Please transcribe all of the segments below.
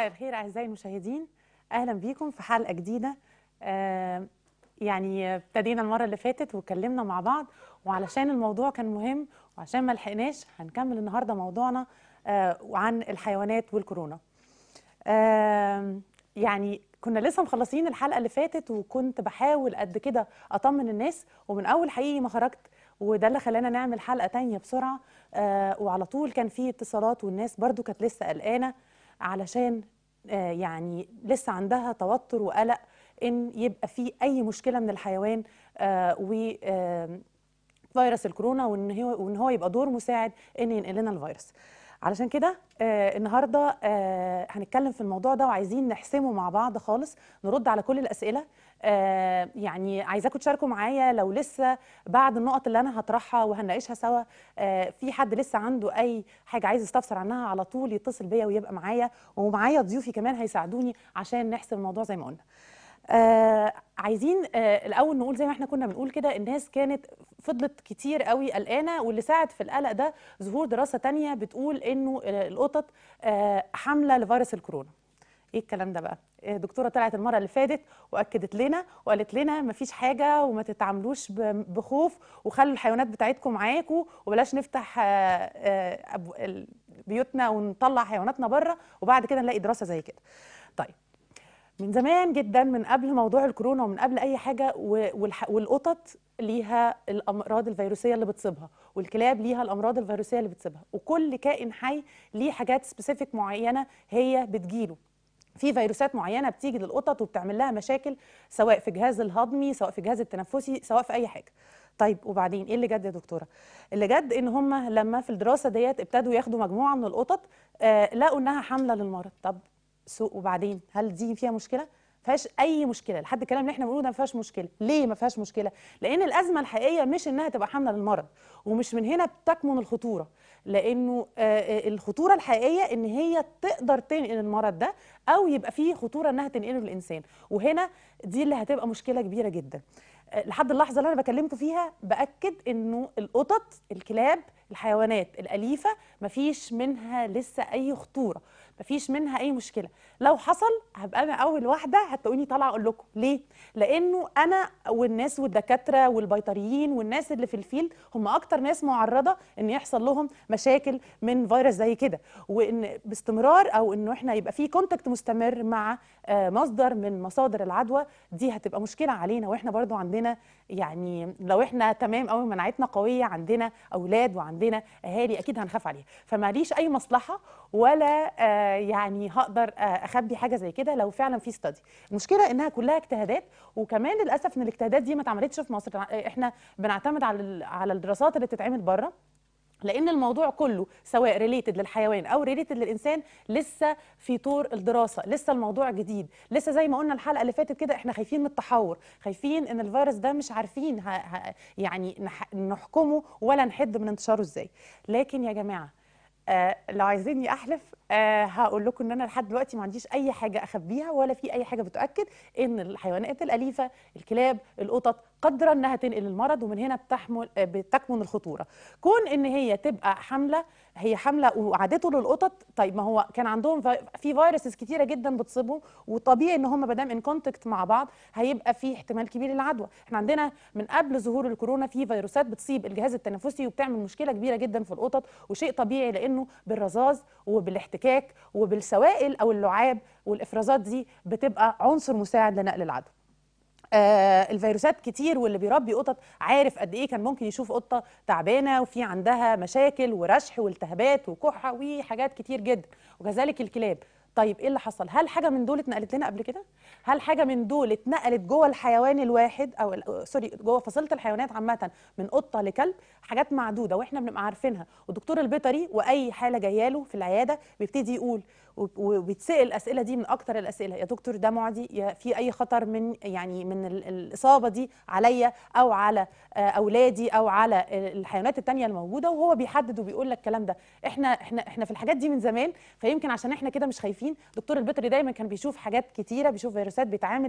مساء الخير اعزائي المشاهدين اهلا بيكم في حلقه جديده آه يعني ابتدينا المره اللي فاتت واتكلمنا مع بعض وعلشان الموضوع كان مهم وعشان ما لحقناش هنكمل النهارده موضوعنا آه عن الحيوانات والكورونا آه يعني كنا لسه مخلصين الحلقه اللي فاتت وكنت بحاول قد كده اطمن الناس ومن اول حقيقي ما خرجت وده اللي خلانا نعمل حلقه تانية بسرعه آه وعلى طول كان في اتصالات والناس برضو كانت لسه قلقانه علشان آه يعني لسه عندها توتر وقلق ان يبقى في اي مشكله من الحيوان آه و آه فيروس الكورونا وان هو وان هو يبقى دور مساعد ان ينقل لنا الفيروس علشان كده آه النهارده آه هنتكلم في الموضوع ده وعايزين نحسمه مع بعض خالص نرد على كل الاسئله آه يعني عايزاكم تشاركوا معايا لو لسه بعد النقط اللي انا هطرحها وهنناقشها سوا آه في حد لسه عنده اي حاجه عايز يستفسر عنها على طول يتصل بيا ويبقى معايا ومعايا ضيوفي كمان هيساعدوني عشان نحسم الموضوع زي ما قلنا آه عايزين آه الاول نقول زي ما احنا كنا بنقول كده الناس كانت فضلت كتير قوي قلقانه واللي ساعد في القلق ده ظهور دراسه تانية بتقول انه آه القطط آه حامله لفيروس الكورونا ايه الكلام ده بقى دكتوره طلعت المره اللي فاتت واكدت لنا وقالت لنا مفيش حاجه وما تتعاملوش بخوف وخلوا الحيوانات بتاعتكم معاكم وبلاش نفتح بيوتنا ونطلع حيواناتنا بره وبعد كده نلاقي دراسه زي كده طيب من زمان جدا من قبل موضوع الكورونا ومن قبل اي حاجه والقطط ليها الامراض الفيروسيه اللي بتصيبها والكلاب ليها الامراض الفيروسيه اللي بتصيبها وكل كائن حي ليه حاجات سبيسيفيك معينه هي بتجيله في فيروسات معينه بتيجي للقطط وبتعمل لها مشاكل سواء في الجهاز الهضمي سواء في الجهاز التنفسي سواء في اي حاجه طيب وبعدين ايه اللي جد يا دكتوره اللي جد ان هم لما في الدراسه ديت ابتدوا ياخدوا مجموعه من القطط آه لقوا انها حامله للمرض طب سوء وبعدين هل دي فيها مشكله فيهاش اي مشكله لحد الكلام اللي احنا بنقوله ده ما فيهاش مشكله ليه ما فيهاش مشكله لان الازمه الحقيقيه مش انها تبقى حامله للمرض ومش من هنا بتكمن الخطوره لانه آه الخطوره الحقيقيه ان هي تقدر تنقل المرض ده او يبقى فيه خطوره انها تنقله للانسان وهنا دي اللي هتبقى مشكله كبيره جدا لحد اللحظه اللي انا بكلمكم فيها باكد انه القطط الكلاب الحيوانات الاليفه مفيش منها لسه اي خطوره مفيش منها اي مشكله لو حصل هبقى انا اول واحده هتلاقوني طالعه اقول لكم ليه لانه انا والناس والدكاتره والبيطريين والناس اللي في الفيلد هم اكتر ناس معرضه ان يحصل لهم مشاكل من فيروس زي كده وان باستمرار او انه احنا يبقى في كونتاكت مستمر مع مصدر من مصادر العدوى دي هتبقى مشكله علينا واحنا برضو عندنا يعني لو احنا تمام قوي مناعتنا قويه عندنا اولاد وعندنا اهالي اكيد هنخاف عليها فماليش اي مصلحه ولا آه يعني هقدر آه اخبي حاجه زي كده لو فعلا في استادي المشكله انها كلها اجتهادات وكمان للاسف ان الاجتهادات دي ما اتعملتش في مصر احنا بنعتمد على على الدراسات اللي بتتعمل بره لان الموضوع كله سواء ريليتد للحيوان او ريليتد للانسان لسه في طور الدراسه لسه الموضوع جديد لسه زي ما قلنا الحلقه اللي فاتت كده احنا خايفين من التحور خايفين ان الفيروس ده مش عارفين ها ها يعني نحكمه ولا نحد من انتشاره ازاي لكن يا جماعه آه لو عايزيني احلف آه هقول لكم ان انا لحد دلوقتي ما عنديش اي حاجه اخبيها ولا في اي حاجه بتؤكد ان الحيوانات الاليفه الكلاب القطط قادره انها تنقل المرض ومن هنا بتحمل آه بتكمن الخطوره كون ان هي تبقى حامله هي حامله وعادته للقطط طيب ما هو كان عندهم في فيروسز كتيره جدا بتصيبهم وطبيعي ان هم ما دام ان كونتاكت مع بعض هيبقى في احتمال كبير للعدوى احنا عندنا من قبل ظهور الكورونا في فيروسات بتصيب الجهاز التنفسي وبتعمل مشكله كبيره جدا في القطط وشيء طبيعي لانه بالرذاذ وبالاحتكاك وبالسوائل او اللعاب والافرازات دي بتبقى عنصر مساعد لنقل العدوى آه الفيروسات كتير واللي بيربي قطط عارف قد ايه كان ممكن يشوف قطه تعبانه وفي عندها مشاكل ورشح والتهابات وكحه وحاجات كتير جدا وكذلك الكلاب طيب ايه اللي حصل هل حاجه من دول اتنقلت لنا قبل كده هل حاجه من دول اتنقلت جوه الحيوان الواحد او سوري جوه فصيله الحيوانات عامه من قطه لكلب حاجات معدوده واحنا بنبقى عارفينها والدكتور البيطري واي حاله جايه له في العياده بيبتدي يقول وبيتسال الاسئله دي من اكتر الاسئله يا دكتور ده معدي يا في اي خطر من يعني من الاصابه دي عليا او على اولادي او على الحيوانات التانية الموجوده وهو بيحدد وبيقول لك الكلام ده احنا احنا احنا في الحاجات دي من زمان فيمكن عشان احنا كده مش خايفين دكتور البيطري دايما كان بيشوف حاجات كتيره بيشوف فيروسات بيتعامل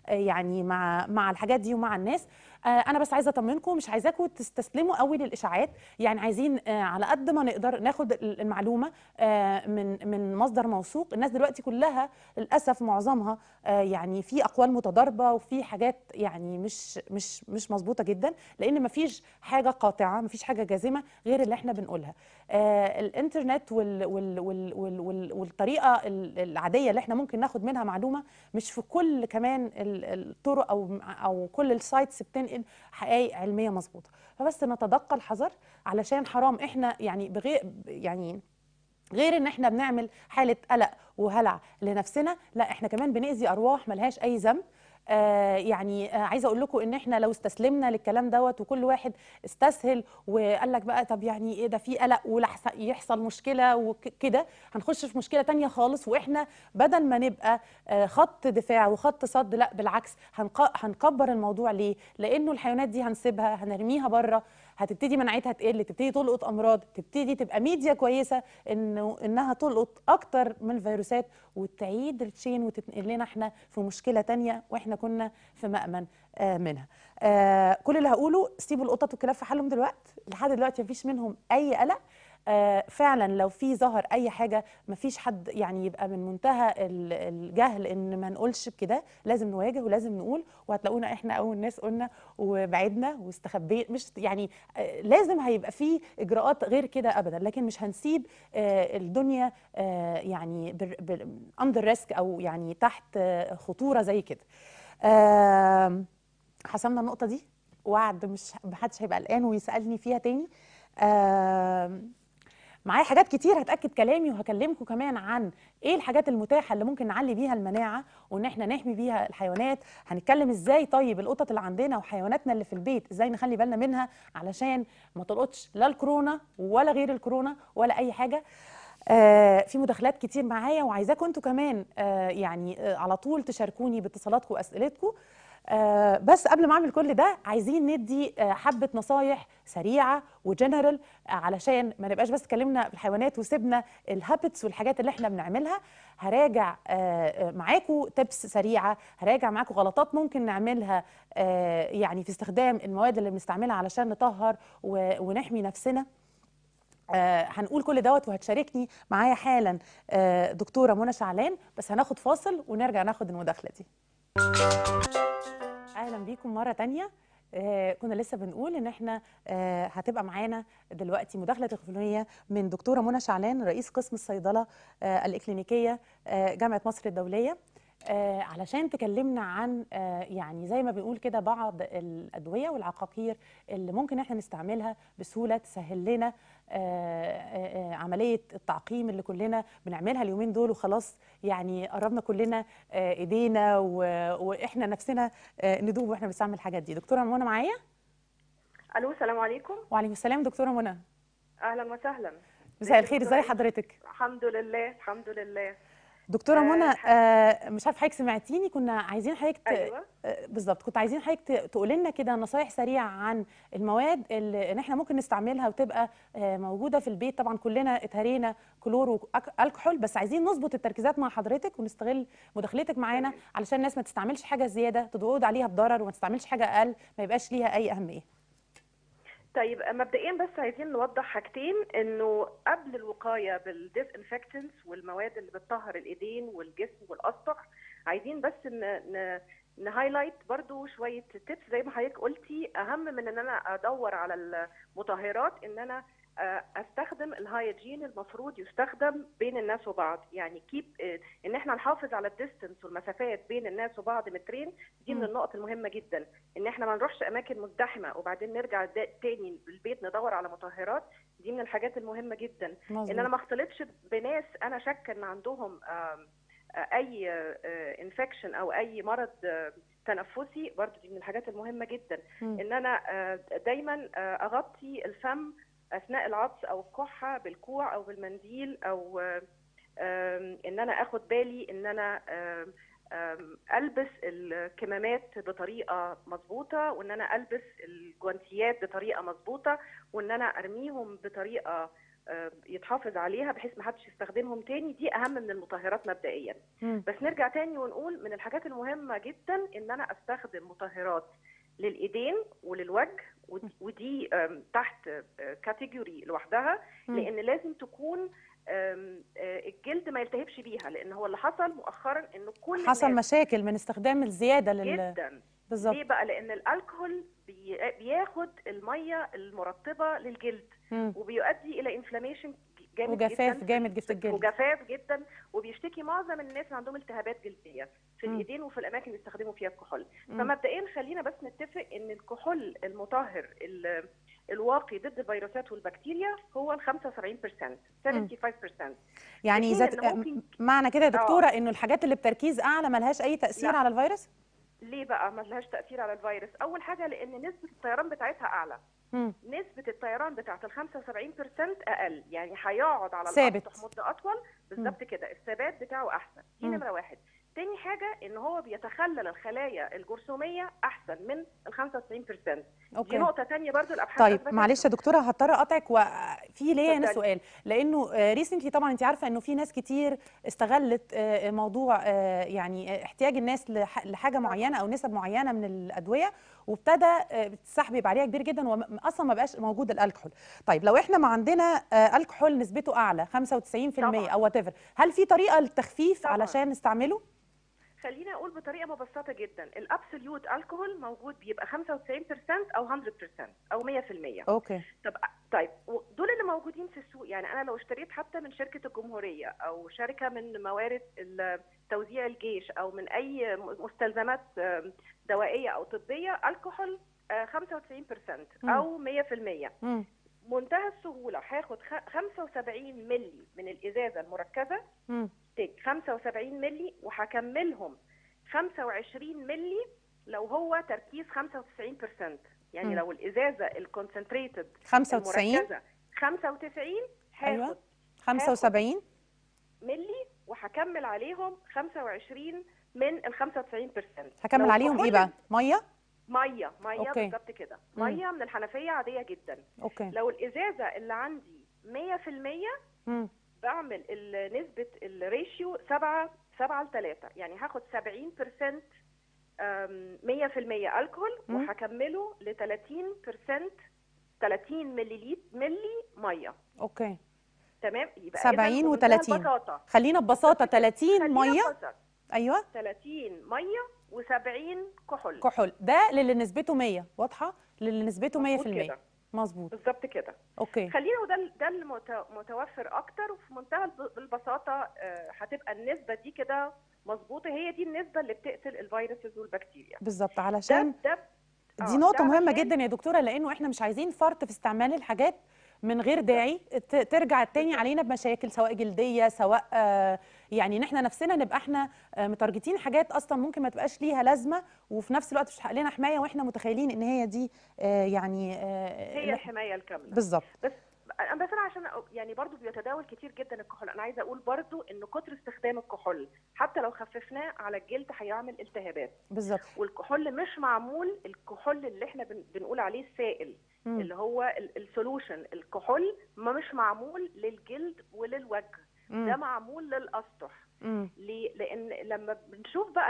آه، يعني مع مع الحاجات دي ومع الناس آه، انا بس عايزه اطمنكم مش عايزاكم تستسلموا قوي للاشاعات يعني عايزين آه، على قد ما نقدر ناخد ال- المعلومه آه، من من مصدر موثوق الناس دلوقتي كلها للاسف معظمها آه، يعني في اقوال متضاربه وفي حاجات يعني مش مش مش مظبوطه جدا لان مفيش حاجه قاطعه مفيش حاجه جازمه غير اللي احنا بنقولها آه، الانترنت وال وال وال وال وال والطريقه ال- العاديه اللي احنا ممكن ناخد منها معلومه مش في كل كمان ال- الطرق او او كل السايتس بتنقل حقائق علميه مظبوطه فبس نتدقى الحذر علشان حرام احنا يعني بغير يعني غير ان احنا بنعمل حاله قلق وهلع لنفسنا لا احنا كمان بنأذي ارواح ملهاش اي ذنب آه يعني آه عايزه اقول لكم ان احنا لو استسلمنا للكلام دوت وكل واحد استسهل وقال لك بقى طب يعني ايه ده في قلق ويحصل مشكله وكده هنخش في مشكله تانية خالص واحنا بدل ما نبقى آه خط دفاع وخط صد لا بالعكس هنق- هنكبر الموضوع ليه؟ لانه الحيوانات دي هنسيبها هنرميها بره هتبتدي مناعتها تقل تبتدي تلقط امراض تبتدي تبقى ميديا كويسه انه انها تلقط اكتر من الفيروسات وتعيد التشين وتنقل لنا احنا في مشكله تانية واحنا كنا في مأمن آه منها آه كل اللي هقوله سيبوا القطط والكلاب في حالهم دلوقتي لحد دلوقتي مفيش منهم اي قلق آه فعلا لو في ظهر اي حاجه مفيش حد يعني يبقى من منتهى ال- الجهل ان ما نقولش بكده لازم نواجه ولازم نقول وهتلاقونا احنا اول ناس قلنا وبعدنا واستخبينا مش يعني آه لازم هيبقى في اجراءات غير كده ابدا لكن مش هنسيب آه الدنيا آه يعني اندر ريسك او يعني تحت آه خطوره زي كده آه حسمنا النقطه دي وعد مش محدش هيبقى قلقان ويسالني فيها تاني آه معايا حاجات كتير هتاكد كلامي وهكلمكم كمان عن ايه الحاجات المتاحه اللي ممكن نعلي بيها المناعه وان احنا نحمي بيها الحيوانات هنتكلم ازاي طيب القطط اللي عندنا وحيواناتنا اللي في البيت ازاي نخلي بالنا منها علشان ما تلقطش لا الكورونا ولا غير الكورونا ولا اي حاجه آه في مداخلات كتير معايا وعايزاكم انتوا كمان آه يعني آه على طول تشاركوني باتصالاتكم واسئلتكم آه بس قبل ما اعمل كل ده عايزين ندي آه حبه نصايح سريعه وجنرال آه علشان ما نبقاش بس اتكلمنا في الحيوانات وسيبنا الهابتس والحاجات اللي احنا بنعملها هراجع آه معاكم تبس سريعه هراجع معاكم غلطات ممكن نعملها آه يعني في استخدام المواد اللي بنستعملها علشان نطهر و- ونحمي نفسنا آه هنقول كل دوت وهتشاركني معايا حالا آه دكتوره منى شعلان بس هناخد فاصل ونرجع ناخد المداخله دي اهلا بيكم مره تانية آه كنا لسه بنقول ان احنا آه هتبقى معانا دلوقتي مداخله تليفونيه من دكتوره منى شعلان رئيس قسم الصيدله آه الاكلينيكيه آه جامعه مصر الدوليه آه علشان تكلمنا عن آه يعني زي ما بنقول كده بعض الادويه والعقاقير اللي ممكن احنا نستعملها بسهوله تسهل لنا آه آه آه عمليه التعقيم اللي كلنا بنعملها اليومين دول وخلاص يعني قربنا كلنا آه ايدينا و- واحنا نفسنا آه ندوب واحنا بنستعمل الحاجات دي دكتوره منى معايا الو السلام عليكم وعليكم السلام دكتوره منى اهلا وسهلا مساء ازيك يا الخير دكتورة ازي إيه؟ حضرتك الحمد لله الحمد لله دكتوره آه، منى الحمد- آه مش عارفه حضرتك سمعتيني كنا عايزين حضرتك ت- ايوه آه، بالظبط كنت عايزين حضرتك ت- تقولي لنا كده نصايح سريعه عن المواد اللي إن احنا ممكن نستعملها وتبقى آه، موجوده في البيت طبعا كلنا اتهرينا كلور والكحول بس عايزين نظبط التركيزات مع حضرتك ونستغل مداخلتك معانا تمام. علشان الناس ما تستعملش حاجه زياده تتعود عليها بضرر وما تستعملش حاجه اقل ما يبقاش ليها اي اهميه طيب مبدئيا بس عايزين نوضح حاجتين انه قبل الوقايه بالديس انفكتنتس والمواد اللي بتطهر الايدين والجسم والاسطح عايزين بس ن... ن... نهايلايت برضو شويه تيبس زي ما حضرتك قلتي اهم من ان انا ادور على المطهرات ان انا آه، استخدم الهايجين المفروض يستخدم بين الناس وبعض يعني كيب ان احنا نحافظ على الديستنس والمسافات بين الناس وبعض مترين دي من مم. النقط المهمه جدا ان احنا ما نروحش اماكن مزدحمه وبعدين نرجع دا- تاني البيت ندور على مطهرات دي من الحاجات المهمه جدا ان انا مظبوط ما اختلطش بناس انا شاكه ان عندهم آم، آه، اي انفكشن او اي مرض آه، تنفسي برضو دي من الحاجات المهمه جدا مم. ان انا آه، دايما آه، اغطي الفم اثناء العطس او الكحه بالكوع او بالمنديل او آه، آم، ان انا اخد بالي ان انا آم، آم، البس الكمامات بطريقه مظبوطه وان انا البس الجوانتيات بطريقه مظبوطه وان انا ارميهم بطريقه آه، يتحافظ عليها بحيث ما حدش يستخدمهم تاني دي اهم من المطهرات مبدئيا مم. بس نرجع تاني ونقول من الحاجات المهمه جدا ان انا استخدم مطهرات للايدين وللوجه ودي- ودي آم، تحت كاتيجوري لوحدها مم. لان لازم تكون آم، آه، الجلد ما يلتهبش بيها لان هو اللي حصل مؤخرا انه كل حصل الناس مشاكل من استخدام الزياده لل جدا بالظبط ليه بقى لان الكحول بي- بياخد الميه المرطبه للجلد مم. وبيؤدي الى انفلاميشن جامد وجفاف جدا جامد في الجلد وجفاف جدا وبيشتكي معظم الناس اللي عندهم التهابات جلديه في مم. الايدين وفي الاماكن اللي بيستخدموا فيها الكحول مم. فمبدئيا خلينا بس نتفق ان الكحول المطهر ال- الواقي ضد الفيروسات والبكتيريا هو ال 75% 75% يعني الحين ذات اللي ممكن- معنى كده يا دكتوره انه الحاجات اللي بتركيز اعلى ملهاش اي تاثير لا. على الفيروس ليه بقى ما لهاش تاثير على الفيروس اول حاجه لان نسبه الطيران بتاعتها اعلى مم. نسبة الطيران بتاعت ال 75% أقل، يعني هيقعد على ثابت. الأسطح مدة أطول، بالظبط كده، الثبات بتاعه أحسن، دي مم. نمرة واحد. تاني حاجة إن هو بيتخلل الخلايا الجرثومية أحسن من ال 95%. دي اوكي نقطة تانية برضو الأبحاث طيب أثبتتها. معلش يا دكتوره هضطر اقطعك وفي ليا هنا اتفضلي. سؤال لانه ريسنتلي طبعا انت عارفه انه في ناس كتير استغلت آه، موضوع آه، يعني آه، احتياج الناس لح- لحاجه معينه او نسب معينه من الادويه وابتدى آه، السحب يبقى عليها كبير جدا واصلا ما بقاش موجود الكحول طيب لو احنا ما عندنا آه، الكحول نسبته اعلى 95% طبعاً. او وات هل في طريقه للتخفيف طبعاً. علشان نستعمله خليني أقول بطريقة مبسطة جدا، الأبسوليوت الكحول موجود بيبقى 95% أو 100% أو 100%. اوكي طب طيب و- دول اللي موجودين في السوق يعني انا لو اشتريت حتى من شركه الجمهوريه او شركه من موارد ال- توزيع الجيش او من اي م- مستلزمات آم، دوائيه او طبيه الكحول آه، 95% او 100% مم. منتهى السهوله هاخد خ- 75 ملي من الازازه المركزه مم. تك 75 ملي وهكملهم 25 ملي لو هو تركيز 95% يعني مم. لو الازازه الكونسنتريتد 95 المركزه 95 هاخد أيوة. 75 ملي وهكمل عليهم 25 من ال 95% هكمل لو عليهم ايه كحول بقى ميه ميه ميه أوكي. بالظبط كده مم. ميه من الحنفيه عاديه جدا اوكي لو الازازه اللي عندي 100% مم. بعمل ال- نسبه الريشيو 7 7 ل 3 يعني هاخد 70% أم، 100% الكحول مم. وهكمله ل 30% 30 ملي ملي ميه اوكي تمام يبقى 70 إذن بمنتهى و30. البساطة خلينا ببساطه 30 خلينا ميه ببساطة. ايوه 30 ميه و70 كحول كحول ده للي نسبته 100 واضحه للي نسبته 100% مظبوط كده. مظبوط بالظبط كده اوكي خلينا وده ال- ده المت- متوفر اكتر وفي منتهى الب- البساطه آه، هتبقى النسبه دي كده مظبوطه هي دي النسبه اللي بتقتل الفيروسز والبكتيريا بالظبط ده علشان ده آه، دي نقطه ده مهمه عشان- جدا يا دكتوره لانه احنا مش عايزين فرط في استعمال الحاجات من غير داعي ت- ترجع تاني بالظبط. علينا بمشاكل سواء جلديه سواء آه، يعني ان احنا نفسنا نبقى احنا آه، متارجتين حاجات اصلا ممكن ما تبقاش ليها لازمه وفي نفس الوقت مش هتحقق لنا حمايه واحنا متخيلين ان هي دي آه، يعني آه، هي الحمايه الكامله بالظبط بس انا بس انا عشان أ- يعني برضو بيتداول كتير جدا الكحول انا عايزه اقول برضو ان كتر استخدام الكحول حتى لو خففناه على الجلد هيعمل التهابات بالظبط والكحول مش معمول الكحول اللي احنا بن- بنقول عليه السائل مم. اللي هو السولوشن الكحول ما مش معمول للجلد وللوجه مم. ده معمول للاسطح مم. ليه؟ لان لما بنشوف بقى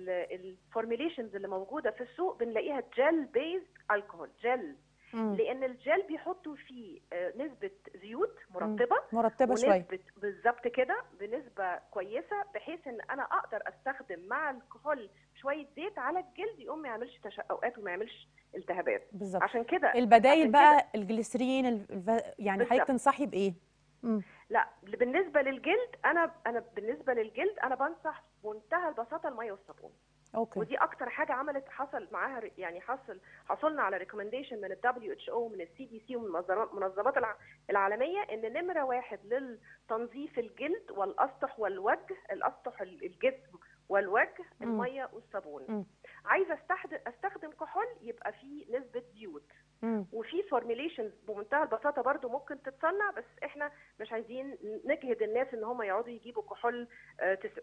الفورميليشنز اللي موجوده في السوق بنلاقيها جل بيزد الكحول جل مم. لان الجل بيحطوا فيه آه، نسبه زيوت مرطبه مرتبه شويه ونسبه بالظبط كده بنسبه كويسه بحيث ان انا اقدر استخدم مع الكحول شويه زيت على الجلد يقوم ما يعملش تشققات وما يعملش التهابات بالظبط عشان كده البدايل عشان بقى الجليسرين الف- الف- يعني حضرتك بالظبط. تنصحي بايه مم. لا بالنسبه للجلد انا انا بالنسبه للجلد انا بنصح بمنتهى البساطه الميه والصابون اوكي ودي اكتر حاجه عملت حصل معاها ر- يعني حصل حصلنا على ريكومنديشن من الدبليو اتش او من السي دي سي ومن المنظمات المنظمات الع- العالميه ان نمره واحد للتنظيف الجلد والاسطح والوجه الاسطح ال- الجسم والوجه مم. الميه والصابون مم. عايزه استخدم استخدم كحول يبقى فيه نسبه زيوت مم. وفي فورميليشنز بمنتهى البساطه برضو ممكن تتصنع بس احنا مش عايزين نجهد الناس ان هم يقعدوا يجيبوا كحول آه، تس-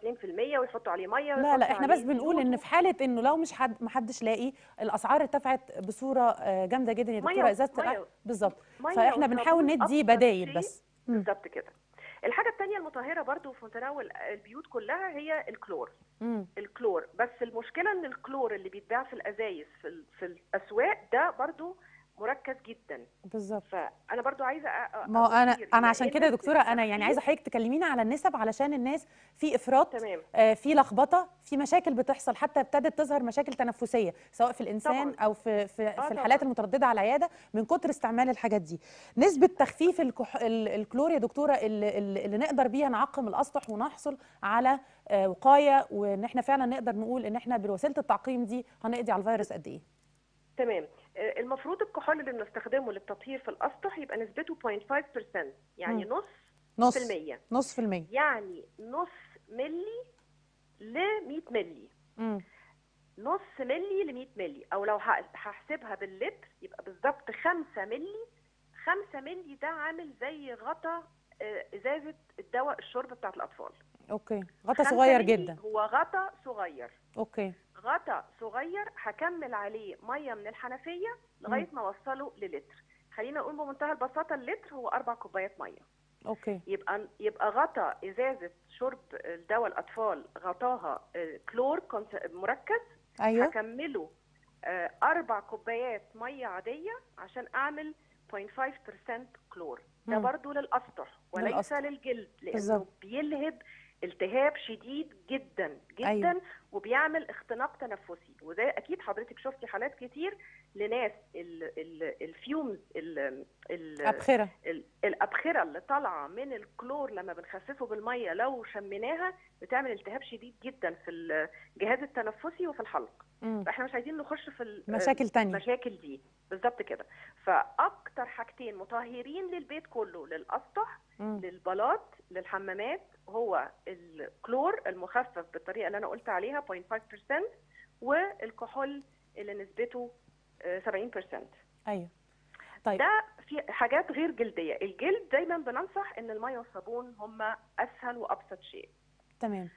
95% ويحطوا عليه ميه لا لا ويحطوا احنا بس عليه بنقول زيوت ان و- في حاله انه لو مش حد ما حدش لاقي الاسعار ارتفعت بصوره آه، جامده جدا يا مية دكتوره و- ازازه مية الأ- و- بالظبط مية فاحنا وصابون بنحاول ندي أكتر بدايل شيء- بس مم. بالظبط كده الحاجه الثانيه المطهره برضو في متناول البيوت كلها هي الكلور مم. الكلور بس المشكله ان الكلور اللي بيتباع في الازايز في, ال- في الاسواق ده برضو مركز جدا بالظبط فانا برضو عايزه أ- أ- ما هو انا أشير انا إلى عشان إن كده يا دكتوره انا يعني التخفيف- عايزه حضرتك تكلمينا على النسب علشان الناس في افراط تمام آه، في لخبطه في مشاكل بتحصل حتى ابتدت تظهر مشاكل تنفسيه سواء في الانسان طبعاً. او في في, آه في الحالات طبعاً. المتردده على العياده من كتر استعمال الحاجات دي نسبه تخفيف الكح... ال- الكلور يا دكتوره اللي, اللي اللي نقدر بيها نعقم الاسطح ونحصل على آه، وقايه وان احنا فعلا نقدر نقول ان احنا بوسيله التعقيم دي هنقضي على الفيروس قد ايه تمام آه، المفروض الكحول اللي بنستخدمه للتطهير في الاسطح يبقى نسبته 0.5% يعني مم. نص نص في المية نص في المية يعني نص ملي ل 100 ملي مم. نص ملي ل 100 ملي او لو ه- هحسبها باللتر يبقى بالظبط 5 ملي 5 ملي ده عامل زي غطا آه، ازازه الدواء الشرب بتاعت الاطفال اوكي غطا 5 صغير ملي جدا هو غطا صغير اوكي غطا صغير هكمل عليه ميه من الحنفيه لغايه ما اوصله للتر خلينا نقول بمنتهى البساطه اللتر هو اربع كوبايات ميه اوكي يبقى يبقى غطا ازازه شرب دواء الاطفال غطاها آه، كلور كونس- مركز ايوه هكمله آه، اربع كوبايات ميه عاديه عشان اعمل 0.5% كلور ده مم. برضو للاسطح وليس للأسطح. للجلد لانه بالظبط. بيلهب التهاب شديد جدا جدا أيوة. وبيعمل اختناق تنفسي وده اكيد حضرتك شفتي حالات كتير لناس ال- ال- الفيومز ال- ال- ابخره ال- الابخره اللي طالعه من الكلور لما بنخففه بالميه لو شميناها بتعمل التهاب شديد جدا في الجهاز التنفسي وفي الحلق مم. فاحنا مش عايزين نخش في ال- مشاكل تانية المشاكل دي بالظبط كده فاكتر حاجتين مطهرين للبيت كله للاسطح مم. للبلاط للحمامات هو الكلور المخفف بالطريقه اللي انا قلت عليها 0.5% والكحول اللي نسبته آه، 70% ايوه طيب ده في حاجات غير جلديه الجلد دايما بننصح ان الميه والصابون هم اسهل وابسط شيء تمام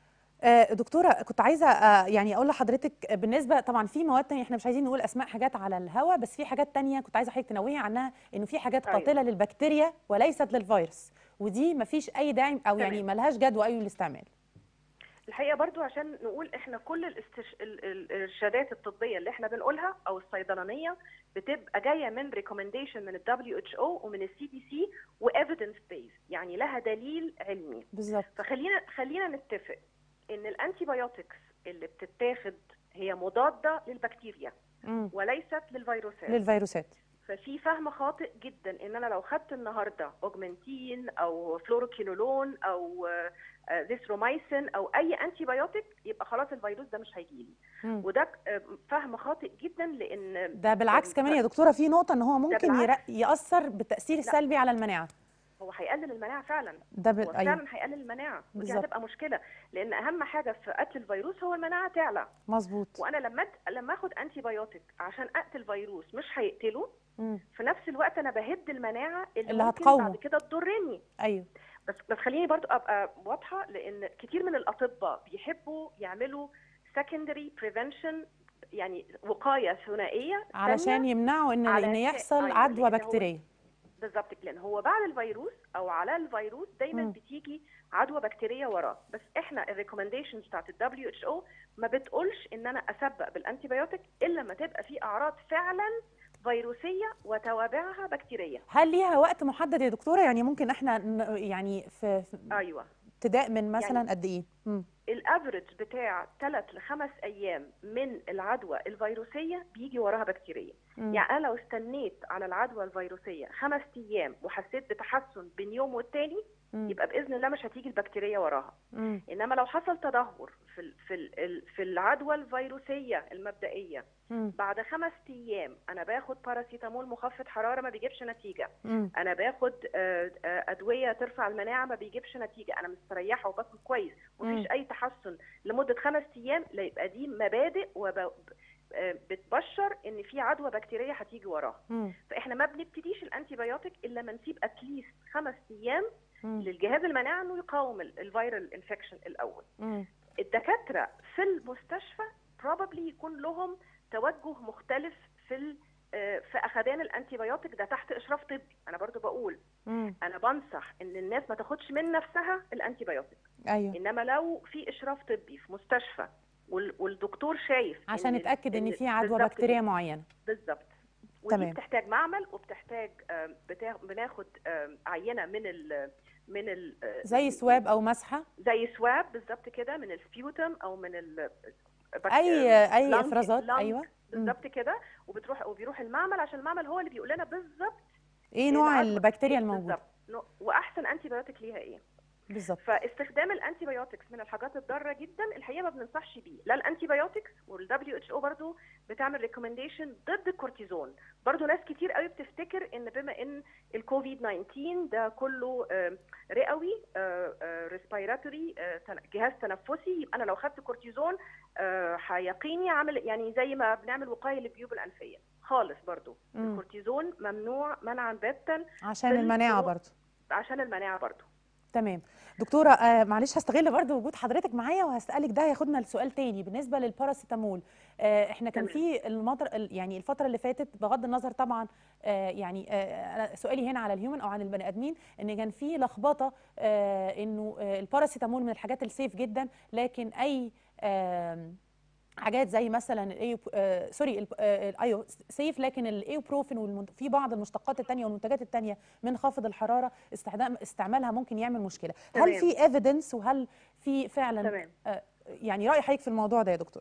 آه، دكتوره كنت عايزه آه، يعني اقول لحضرتك بالنسبه طبعا في مواد تانية احنا مش عايزين نقول اسماء حاجات على الهواء بس في حاجات تانية كنت عايزه حضرتك تنوهي عنها انه في حاجات أيوة. قاتله للبكتيريا وليست للفيروس ودي مفيش اي داعي او يعني تمام. ملهاش جدوى اي للاستعمال الحقيقه برضو عشان نقول احنا كل الاستش... ال- ال- الارشادات الطبيه اللي احنا بنقولها او الصيدلانيه بتبقى جايه من ريكومنديشن من ال WHO ومن السي دي سي وايفيدنس بيز يعني لها دليل علمي بالظبط فخلينا خلينا نتفق ان الانتي بايوتكس اللي بتتاخد هي مضاده للبكتيريا مم. وليست للفيروسات للفيروسات ففي فهم خاطئ جدا ان انا لو خدت النهارده اوجمنتين او فلوروكينولون او ذيثرومايسين او اي انتي بايوتيك يبقى خلاص الفيروس ده مش هيجيلي مم. وده آه، فهم خاطئ جدا لان ده بالعكس ب- كمان يا دكتوره في نقطه ان هو ممكن يرا- بالعكس. ياثر بالتاثير السلبي على المناعه هو هيقلل المناعه فعلا ده ب... هو ايوه فعلا هيقلل المناعه ودي بالظبط. هتبقى مشكله لان اهم حاجه في قتل الفيروس هو المناعه تعلى مظبوط وانا لما أد- لما اخد انتي بايوتيك عشان اقتل فيروس مش هيقتله مم. في نفس الوقت انا بهد المناعه اللي, اللي ممكن هتقاومه. بعد كده تضرني ايوه بس بس خليني برضو ابقى واضحه لان كتير من الاطباء بيحبوا يعملوا secondary prevention يعني وقايه ثنائيه علشان ثانية يمنعوا ان على ان أساس- يحصل أيوة، عدوى لأن هو- بكتيريه بالظبط كده لان هو بعد الفيروس او على الفيروس دايما مم. بتيجي عدوى بكتيريه وراه بس احنا الريكومنديشنز بتاعت الدبليو اتش او ما بتقولش ان انا اسبق بالانتي بايوتيك الا لما تبقى في اعراض فعلا فيروسيه وتوابعها بكتيريه هل ليها وقت محدد يا دكتوره يعني ممكن احنا ن- يعني في في ايوه ابتداء من مثلا قد ايه مم. الافرج بتاع 3 ل 5 ايام من العدوى الفيروسيه بيجي وراها بكتيريا مم. يعني انا لو استنيت على العدوى الفيروسيه خمس ايام وحسيت بتحسن بين يوم والتاني مم. يبقى باذن الله مش هتيجي البكتيريا وراها مم. انما لو حصل تدهور في ال- في ال- في العدوى الفيروسيه المبدئيه مم. بعد خمس ايام انا باخد باراسيتامول مخفض حراره ما بيجيبش نتيجه مم. انا باخد آه، آه، ادويه ترفع المناعه ما بيجيبش نتيجه انا مستريحه وباكل كويس ومفيش مم. اي تحسن لمده خمس ايام لا يبقى دي مبادئ وب... آه، بتبشر ان في عدوى بكتيريه هتيجي وراها مم. فاحنا ما بنبتديش الانتي بايوتيك الا ما نسيب اتليست خمس ايام مم. للجهاز المناعي انه يقاوم ال- الفيرال انفكشن الاول مم. الدكاتره في المستشفى probably يكون لهم توجه مختلف في ال- آه، في اخذان الانتي بايوتيك ده تحت اشراف طبي انا برضو بقول مم. انا بنصح ان الناس ما تاخدش من نفسها الانتي بايوتيك ايوه انما لو في اشراف طبي في مستشفى وال- والدكتور شايف عشان إن- نتاكد ان في عدوى بالظبط بكتيريا معينه بالظبط ودي تمام. بتحتاج معمل وبتحتاج آم، بتا... بناخد آم، عينه من ال من ال زي سواب او مسحه زي سواب بالظبط كده من السبيوتم او من ال اي اي lung- افرازات lung ايوه مم. بالظبط كده وبتروح وبيروح المعمل عشان المعمل هو اللي بيقول لنا بالظبط ايه نوع العدوى البكتيريا إيه الموجوده بالظبط نوع- واحسن انتي بايوتيك ليها ايه بالظبط فاستخدام الانتي بايوتكس من الحاجات الضاره جدا الحقيقه ما بننصحش بيه لا الانتي بايوتكس والدبليو اتش او برضه بتعمل ريكومنديشن ضد الكورتيزون برضه ناس كتير قوي بتفتكر ان بما ان الكوفيد 19 ده كله آه، رئوي ريسبيراتوري جهاز تنفسي يبقى انا لو خدت كورتيزون آه، هيقيني عامل يعني زي ما بنعمل وقايه للجيوب الانفيه خالص برضه مم. الكورتيزون ممنوع منعا باتا عشان المناعه بالفروق. برضو عشان المناعه برضه تمام دكتوره آه معلش هستغل برضو وجود حضرتك معايا وهسالك ده هياخدنا لسؤال تاني بالنسبه للباراسيتامول آه احنا كان تمام. في المطر ال- يعني الفتره اللي فاتت بغض النظر طبعا آه يعني آه أنا سؤالي هنا على الهيومن او عن البني ادمين ان كان في لخبطه آه انه آه الباراسيتامول من الحاجات السيف جدا لكن اي آه حاجات زي مثلا الايو آه سوري ال- آه الايو سيف لكن الايوبروفين والمنت... في بعض المشتقات الثانيه والمنتجات الثانيه من خافض الحراره استخدام استعمالها ممكن يعمل مشكله هل تمام. في ايفيدنس وهل في فعلا تمام آه يعني راي حضرتك في الموضوع ده يا دكتور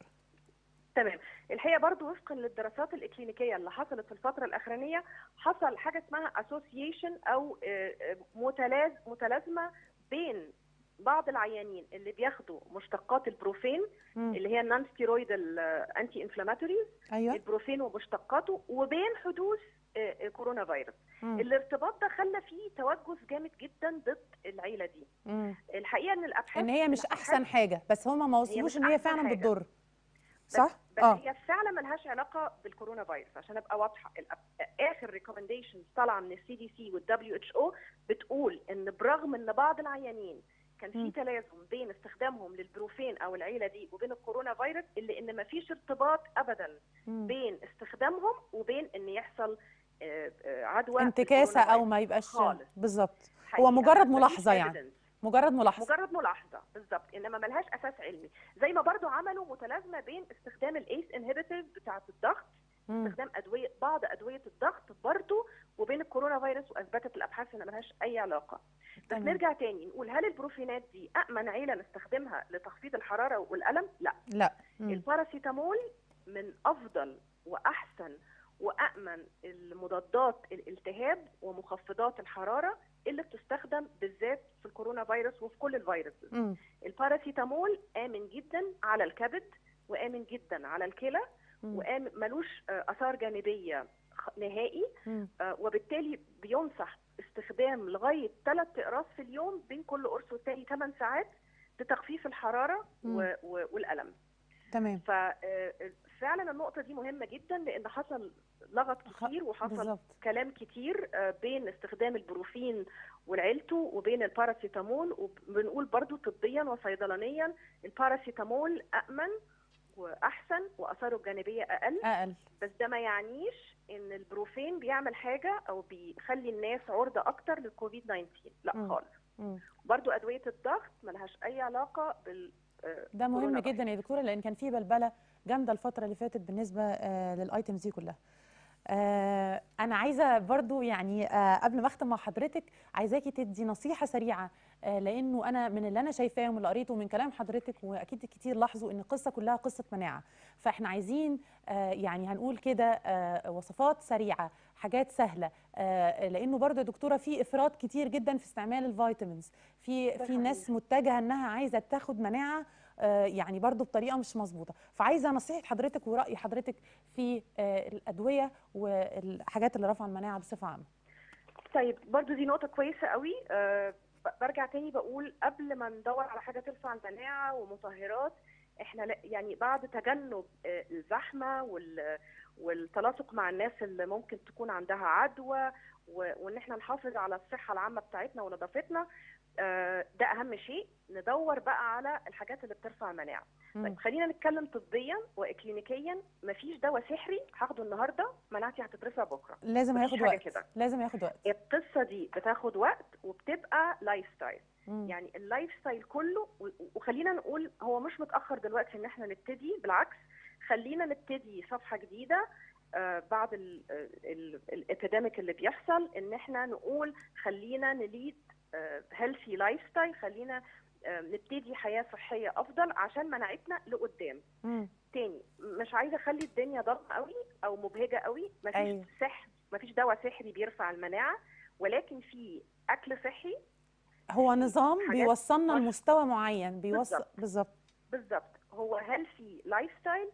تمام الحقيقه برضو وفقا للدراسات الاكلينيكيه اللي حصلت في الفتره الاخرانيه حصل حاجه اسمها اسوسيشن او آه، آه، متلاز متلازمه بين بعض العيانين اللي بياخدوا مشتقات البروفين مم. اللي هي النون ستيرويدال انتي انفلاماتوريز ايوه البروفين ومشتقاته وبين حدوث آه، آه، كورونا فيروس مم. الارتباط ده خلى فيه توجس جامد جدا ضد العيله دي مم. الحقيقه ان الابحاث ان هي مش الأبحاث- احسن حاجه بس هم ما وصلوش مش ان هي أحسن فعلا حاجة. بتضر بس صح بس اه هي فعلا ملهاش علاقه بالكورونا فيروس عشان ابقى واضحه الأب- اخر ريكومنديشنز طالعه من السي دي سي والدبليو اتش او بتقول ان برغم ان بعض العيانين كان مم. في تلازم بين استخدامهم للبروفين او العيله دي وبين الكورونا فيروس اللي ان ما فيش ارتباط ابدا مم. بين استخدامهم وبين ان يحصل آه، آه، عدوى انتكاسه بالكورونا او فيروس. ما يبقاش خالص. بالظبط حقيقة. هو مجرد مفيش ملاحظة يعني. evidence. مجرد ملاحظه مجرد ملاحظه بالظبط انما ملهاش اساس علمي زي ما برضو عملوا متلازمه بين استخدام الايس انهبيتيف بتاعه الضغط مم. استخدام ادويه بعض ادويه الضغط برضو وبين الكورونا فيروس واثبتت الابحاث ان ملهاش اي علاقه بس تمام. نرجع تاني نقول هل البروفينات دي امن عيله نستخدمها لتخفيض الحراره والالم لا لا مم. الباراسيتامول من افضل واحسن وامن المضادات الالتهاب ومخفضات الحراره اللي بتستخدم بالذات في الكورونا فيروس وفي كل الفيروسز مم. الباراسيتامول امن جدا على الكبد وامن جدا على الكلى مم. وامن ملوش آه، اثار جانبيه خ- نهائي مم. آه، وبالتالي بينصح استخدام لغايه ثلاث اقراص في اليوم بين كل قرص والتاني 8 ساعات لتخفيف الحراره مم. و- و- والالم تمام ففعلا النقطه دي مهمه جدا لان حصل لغط كتير وحصل بالظبط كلام كتير آه، بين استخدام البروفين والعيلته وبين الباراسيتامول وبنقول برضو طبيا وصيدلانيا الباراسيتامول أأمن وأحسن وآثاره الجانبية أقل اقل بس ده ما يعنيش إن البروفين بيعمل حاجة أو بيخلي الناس عرضة أكتر للكوفيد 19 لا مم. خالص مم. برضو أدوية الضغط ملهاش أي علاقة بال آه، ده مهم كورونا جدا يا دكتوره لان كان في بلبله جامده الفتره اللي فاتت بالنسبه آه للايتمز دي كلها آه انا عايزه برضو يعني آه قبل ما اختم مع حضرتك عايزاكي تدي نصيحه سريعه آه لانه انا من اللي انا شايفاه ومن اللي قريته من كلام حضرتك واكيد كتير لاحظوا ان القصه كلها قصه مناعه فاحنا عايزين آه يعني هنقول كده آه وصفات سريعه حاجات سهله آه لانه برضو يا دكتوره في افراط كتير جدا في استعمال الفيتامينز في ده في ناس صحيح. متجهه انها عايزه تاخد مناعه آه، يعني برضو بطريقه مش مظبوطه فعايزه نصيحه حضرتك وراي حضرتك في آه، الادويه والحاجات اللي رافعه المناعه بصفه عامه طيب برضو دي نقطة كويسة قوي أه ب- برجع تاني بقول قبل ما ندور على حاجة ترفع المناعة ومطهرات احنا لا- يعني بعد تجنب آه، الزحمة وال والتلاصق مع الناس اللي ممكن تكون عندها عدوى و- وان احنا نحافظ على الصحه العامه بتاعتنا ونظافتنا آه، ده اهم شيء ندور بقى على الحاجات اللي بترفع المناعه مم. طيب خلينا نتكلم طبيا واكلينيكيا مفيش دواء سحري هاخده النهارده مناعتي هتترفع بكره لازم مفيش هياخد حاجة وقت كده. لازم ياخد وقت القصه دي بتاخد وقت وبتبقى لايف ستايل مم. يعني اللايف ستايل كله و- وخلينا نقول هو مش متاخر دلوقتي ان احنا نبتدي بالعكس خلينا نبتدي صفحه جديده آه، بعد الابيديميك اللي بيحصل ان احنا نقول خلينا نليد هيلثي لايف ستايل خلينا آه، نبتدي حياه صحيه افضل عشان مناعتنا لقدام مم. تاني مش عايزه اخلي الدنيا ضلمه قوي او مبهجه قوي مفيش أيوة. سحر مفيش دواء سحري بيرفع المناعه ولكن في اكل صحي هو في نظام حاجات بيوصلنا مش- لمستوى معين بيوصل بالظبط. بالظبط بالظبط هو هيلثي لايف ستايل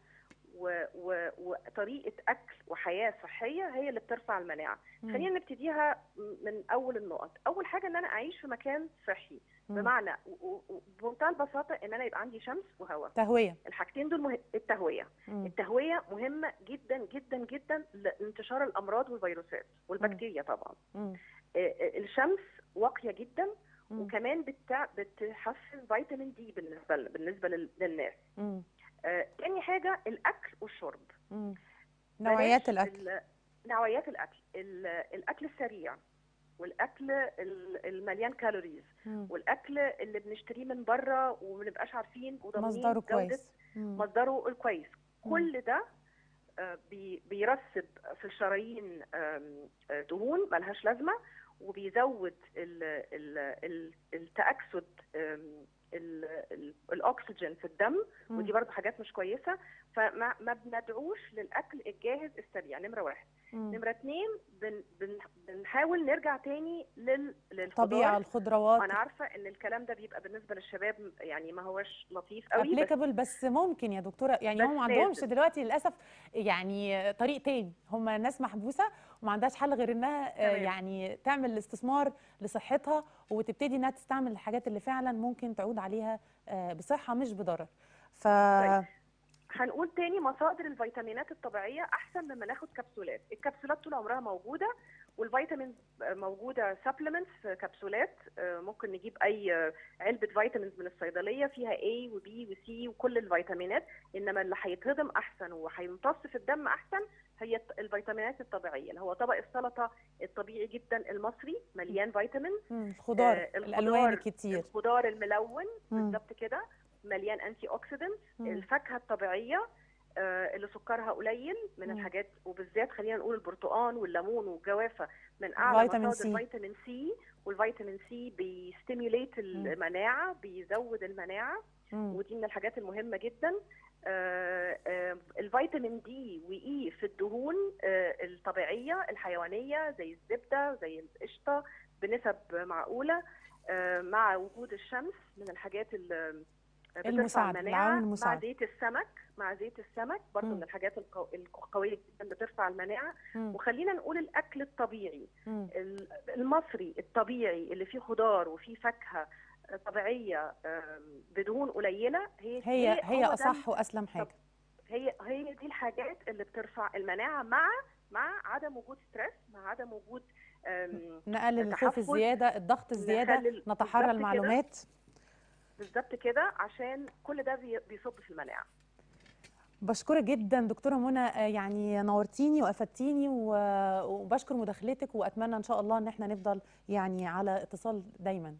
وطريقه اكل وحياه صحيه هي اللي بترفع المناعه مم. خلينا نبتديها من اول النقط اول حاجه ان انا اعيش في مكان صحي مم. بمعنى و- و- و- بمنتهى البساطه ان انا يبقى عندي شمس وهواء تهويه الحاجتين دول مه... التهويه مم. التهويه مهمه جدا جدا جدا لانتشار الامراض والفيروسات والبكتيريا طبعا مم. آه، آه، الشمس واقيه جدا مم. وكمان بتع... بتحفز فيتامين دي بالنسبه ل... بالنسبه لل... للناس مم. آه، تاني حاجه الاكل والشرب مم. نوعيات بلاش الاكل ال... نوعيات الاكل ال... الاكل السريع والاكل ال- المليان كالوريز مم. والاكل اللي بنشتريه من بره وما نبقاش عارفين وضامنين مصدره جودة كويس مم. مصدره الكويس مم. كل ده آه، بي- بيرسب في الشرايين آم، آه، دهون ملهاش لازمه وبيزود ال ال ال التاكسد آم، ال- ال- الاكسجين في الدم مم. ودي برضو حاجات مش كويسه فما ما بندعوش للاكل الجاهز السريع نمره واحد مم. نمره اتنين بن بن بنحاول نرجع تاني لل للخضار طبيعه الخضروات انا عارفه ان الكلام ده بيبقى بالنسبه للشباب يعني ما هوش لطيف قوي بس ابليكابل بس ممكن يا دكتوره يعني بس هم ما عندهمش لازم. دلوقتي للاسف يعني طريق تاني هم ناس محبوسه وما عندهاش حل غير انها آه، تمام. يعني تعمل الاستثمار لصحتها وتبتدي انها تستعمل الحاجات اللي فعلا ممكن تعود عليها آه، بصحه مش بضرر ف طيب. هنقول تاني مصادر الفيتامينات الطبيعية أحسن مما ناخد كبسولات الكبسولات طول عمرها موجودة والفيتامينز موجودة سبلمنتس في كبسولات آه، ممكن نجيب أي آه، علبة فيتامينز من الصيدلية فيها A و B و C وكل الفيتامينات إنما اللي هيتهضم أحسن وهيمتص في الدم أحسن هي الت- الفيتامينات الطبيعية اللي هو طبق السلطة الطبيعي جدا المصري مليان فيتامين مم، الخضار آه، الالوان الخضار- الكتير الخضار الملون مم. بالظبط كده مليان انتي اوكسيدنت مم. الفاكهه الطبيعيه آه، اللي سكرها قليل من مم. الحاجات وبالذات خلينا نقول البرتقال والليمون والجوافه من اعلى فيتامين مصادر سي. فيتامين سي والفيتامين سي بيستيميوليت المناعه بيزود المناعه مم. ودي من الحاجات المهمه جدا آه، آه، الفيتامين دي واي في الدهون آه، الطبيعيه الحيوانيه زي الزبده زي القشطه بنسب معقوله آه، مع وجود الشمس من الحاجات اللي بترفع المساعد، المناعه العوامل مع المساعد. زيت السمك مع زيت السمك برضه مم. من الحاجات القو- القويه جدا اللي بترفع المناعه مم. وخلينا نقول الاكل الطبيعي مم. ال- المصري الطبيعي اللي فيه خضار وفيه فاكهه طبيعيه آم، بدهون قليله هي هي هو هي ده اصح واسلم حاجه هي هي دي الحاجات اللي بترفع المناعه مع مع عدم وجود ستريس مع عدم وجود آم، نقلل الخوف تحفز، الزياده الضغط الزياده نقلل- نتحرى بالظبط المعلومات بالظبط كده عشان كل ده بي- بيصب في المناعه بشكرك جدا دكتوره منى آه، يعني نورتيني وافدتيني و- وبشكر مداخلتك واتمنى ان شاء الله ان احنا نفضل يعني على اتصال دايما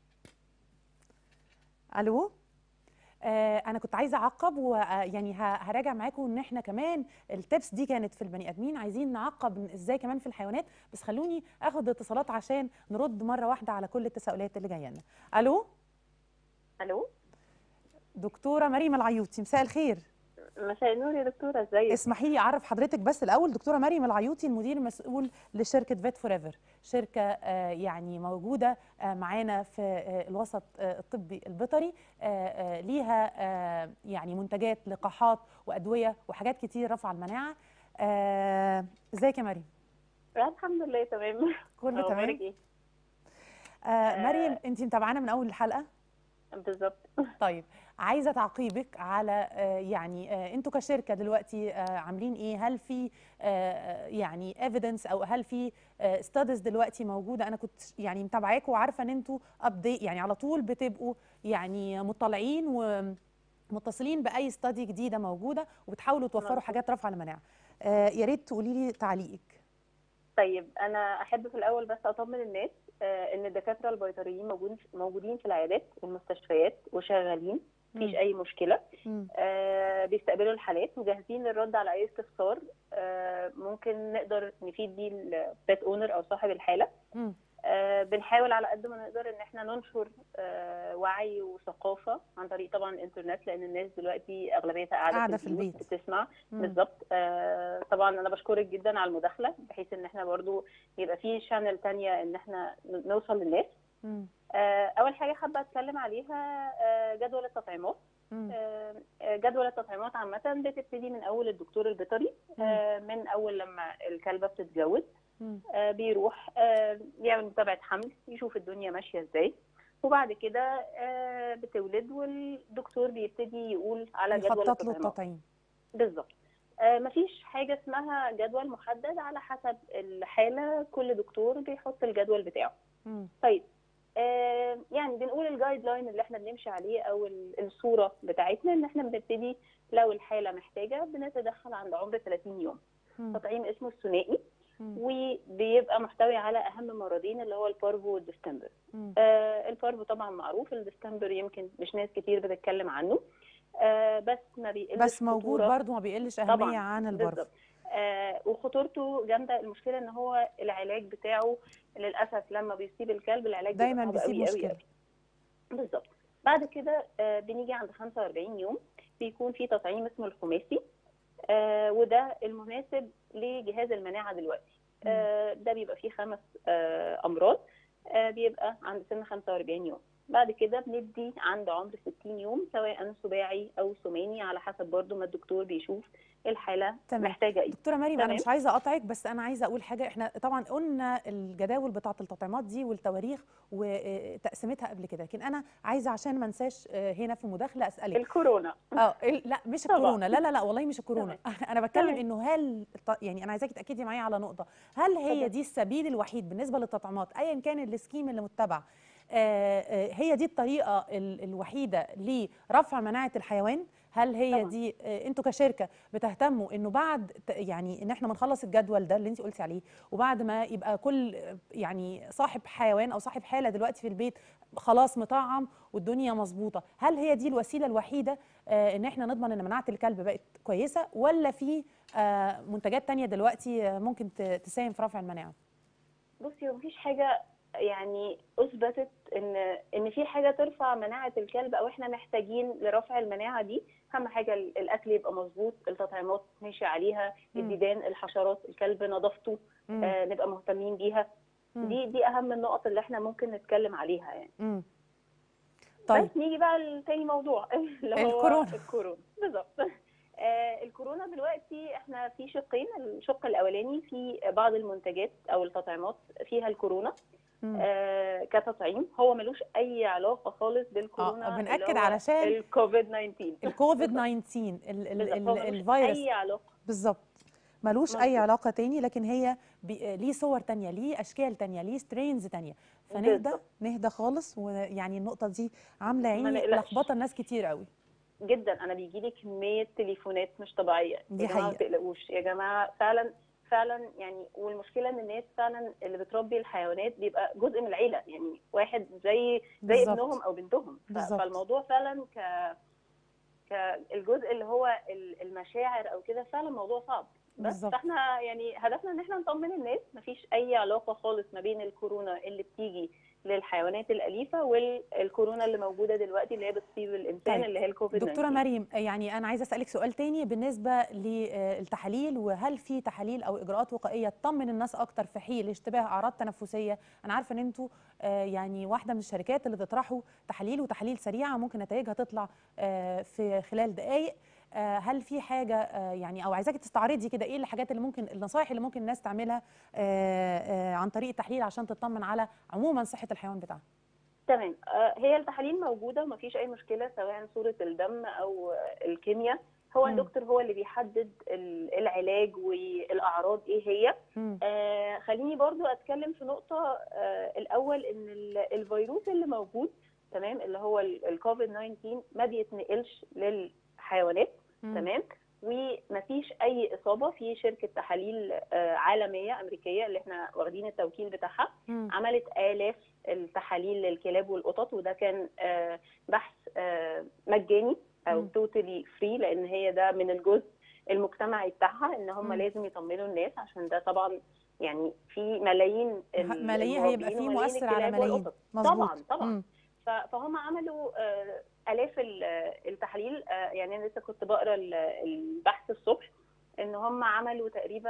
الو آه انا كنت عايزه اعقب ويعني هراجع معاكم ان احنا كمان التبس دي كانت في البني ادمين عايزين نعقب ازاي كمان في الحيوانات بس خلوني اخد اتصالات عشان نرد مره واحده على كل التساؤلات اللي جايه لنا الو الو دكتوره مريم العيوطي مساء الخير مساء النور يا دكتورة ازيك؟ اسمحي لي اعرف حضرتك بس الاول دكتوره مريم العيوطي المدير المسؤول لشركه فيت فور ايفر شركه آه، يعني موجوده آه، معانا في آه، الوسط آه، الطبي البيطري آه، آه، ليها آه، يعني منتجات لقاحات وادويه وحاجات كتير رفع المناعه آه، ازيك يا مريم الحمد لله تمام كله أخبارك تمام إيه؟ آه، مريم انت متابعانا من اول الحلقه بالظبط طيب عايزه تعقيبك على آه، يعني آه، انتوا كشركه دلوقتي آه، عاملين ايه هل في آه، يعني ايفيدنس او هل في ستاديز دلوقتي موجوده انا كنت يعني متابعاكم وعارفه ان انتوا ابديت يعني على طول بتبقوا يعني مطلعين ومتصلين باي ستادي جديده موجوده وبتحاولوا توفروا مظبوط. حاجات رفع المناعه آه، يا ريت تقولي لي تعليقك طيب انا احب في الاول بس اطمن الناس آه، ان الدكاتره البيطريين موجودين موجودين في العيادات والمستشفيات وشغالين مفيش مم. اي مشكله مم. آه، بيستقبلوا الحالات وجاهزين للرد على اي استفسار آه، ممكن نقدر نفيد بيه البيت اونر او صاحب الحاله مم. آه، بنحاول على قد ما نقدر ان احنا ننشر آه، وعي وثقافه عن طريق طبعا الانترنت لان الناس دلوقتي اغلبيتها قاعده, قاعدة في البيت. بتسمع مم. بالظبط آه، طبعا انا بشكرك جدا على المداخله بحيث ان احنا برضو يبقى في شانل تانية ان احنا نوصل للناس مم. آه، اول حاجه حابه اتكلم عليها آه، جدول التطعيمات مم. آه، جدول التطعيمات عامه بتبتدي من اول الدكتور البيطري آه، من اول لما الكلبه بتتجوز مم. آه، بيروح آه، يعمل متابعه حمل يشوف الدنيا ماشيه ازاي وبعد كده آه، بتولد والدكتور بيبتدي يقول على جدول يخطط له التطعيمات التطعيم بالظبط آه، مفيش حاجه اسمها جدول محدد على حسب الحاله كل دكتور بيحط الجدول بتاعه مم. طيب آه، يعني بنقول الجايد لاين اللي احنا بنمشي عليه او ال- الصوره بتاعتنا ان احنا بنبتدي لو الحاله محتاجه بنتدخل عند عمر 30 يوم مم. تطعيم اسمه الثنائي مم. وبيبقى محتوي على اهم مرضين اللي هو البارفو والديستمبر مم. آه البارفو طبعا معروف الديستمبر يمكن مش ناس كتير بتتكلم عنه آه بس ما بيقلش بس موجود خطورة. برضو ما بيقلش اهميه طبعاً، عن البرف بالظبط آه وخطورته جامده المشكله ان هو العلاج بتاعه للاسف لما بيصيب الكلب العلاج بيبقى دايما صعب بيسيب قوي قوي مشكله قوي. بالظبط بعد كده آه بنيجي عند 45 يوم بيكون في تطعيم اسمه الخماسي آه وده المناسب لجهاز المناعه دلوقتي آه ده بيبقى فيه خمس آه امراض آه بيبقى عند سن 45 يوم بعد كده بندي عند عمر 60 يوم سواء سباعي او ثماني على حسب برضو ما الدكتور بيشوف الحاله تمام. محتاجه ايه دكتوره مريم انا تمام. مش عايزه اقطعك بس انا عايزه اقول حاجه احنا طبعا قلنا الجداول بتاعه التطعيمات دي والتواريخ وتقسيمتها قبل كده لكن انا عايزه عشان ما انساش آه، هنا في مداخله اسالك الكورونا اه ال- لا مش طبعاً. الكورونا لا لا لا والله مش الكورونا انا بتكلم تمام. انه هل الط- يعني انا عايزاكي تاكدي معايا على نقطه هل هي اتفضل. دي السبيل الوحيد بالنسبه للتطعيمات ايا كان السكيم اللي متبع آه، آه، هي دي الطريقه ال- الوحيده لرفع مناعه الحيوان هل هي طبعاً. دي آه، انتوا كشركه بتهتموا انه بعد ت- يعني ان احنا ما نخلص الجدول ده اللي انت قلتي عليه وبعد ما يبقى كل آه، يعني صاحب حيوان او صاحب حاله دلوقتي في البيت خلاص مطعم والدنيا مظبوطه هل هي دي الوسيله الوحيده آه، ان احنا نضمن ان مناعه الكلب بقت كويسه ولا في آه، منتجات تانية دلوقتي آه، ممكن ت- تساهم في رفع المناعه بصي هو مفيش حاجه يعني اثبتت ان ان في حاجه ترفع مناعه الكلب او احنا محتاجين لرفع المناعه دي اهم حاجه ال- الاكل يبقى مظبوط التطعيمات ماشي عليها مم. الديدان الحشرات الكلب نظافته مم. آه نبقى مهتمين بيها مم. دي دي اهم النقط اللي احنا ممكن نتكلم عليها يعني مم. طيب بس نيجي بقى لتاني موضوع اللي هو الكورونا. الكورونا بالظبط آه الكورونا دلوقتي احنا في شقين الشق الاولاني في بعض المنتجات او التطعيمات فيها الكورونا مم. آه كتطعيم هو ملوش اي علاقه خالص بالكورونا آه، اللي بنأكد هو علشان الكوفيد 19 الكوفيد 19 ال- ال- بالظبط، ال- هو ملوش الفيروس اي علاقه بالظبط ملوش اي مظبوط. علاقه تاني لكن هي بي... ليه صور تانية ليه اشكال تانية ليه سترينز تانية فنهدى بالظبط. نهدى خالص ويعني النقطه دي عامله ما عيني نقلقش. لخبطه الناس كتير قوي جدا انا بيجي لي كميه تليفونات مش طبيعيه دي يا جماعه ما حقيقة. تقلقوش يا جماعه فعلا فعلا يعني والمشكله ان الناس فعلا اللي بتربي الحيوانات بيبقى جزء من العيله يعني واحد زي زي بالظبط. ابنهم او بنتهم ف- بالظبط. فالموضوع فعلا ك كالجزء اللي هو ال- المشاعر او كده فعلا موضوع صعب بس بالظبط. فاحنا يعني هدفنا ان احنا نطمن الناس مفيش اي علاقه خالص ما بين الكورونا اللي بتيجي للحيوانات الاليفه والكورونا اللي موجوده دلوقتي اللي هي بتصيب الانسان طيب. اللي هي الكوفيد دكتوره مريم يعني انا عايزه اسالك سؤال تاني بالنسبه للتحاليل وهل في تحاليل او اجراءات وقائيه تطمن الناس اكتر في حين اشتباه اعراض تنفسيه انا عارفه ان انتوا آه، يعني واحده من الشركات اللي بتطرحوا تحاليل وتحاليل سريعه ممكن نتائجها تطلع آه، في خلال دقائق آه، هل في حاجه آه، يعني او عايزاكي تستعرضي كده ايه الحاجات اللي ممكن النصائح اللي ممكن الناس تعملها آه، آه، عن طريق التحليل عشان تطمن على عموما صحه الحيوان بتاعها تمام آه، هي التحاليل موجوده ومفيش اي مشكله سواء صوره الدم او آه، الكيمياء هو مم. الدكتور هو اللي بيحدد ال- العلاج والاعراض ايه هي مم. آه خليني برضو اتكلم في نقطه آه الاول ان ال- الفيروس اللي موجود تمام اللي هو الكوفيد 19 ما بيتنقلش للحيوانات مم. تمام ومفيش اي اصابه في شركه تحاليل آه، عالميه امريكيه اللي احنا واخدين التوكيل بتاعها مم. عملت آلاف التحاليل للكلاب والقطط وده كان آه، بحث آه، مجاني او مم. توتالي فري لان هي ده من الجزء المجتمعي بتاعها ان هم مم. لازم يطمنوا الناس عشان ده طبعا يعني في ملايين ال- ملايين هيبقى المربين فيه وملايين مؤثر على الكلاب ملايين والقطط. مظبوط طبعا طبعا مم. ف- فهم عملوا آه، آلاف ال- آه، التحاليل آه، يعني أنا لسه كنت بقرا ال- البحث الصبح إن هم عملوا تقريبا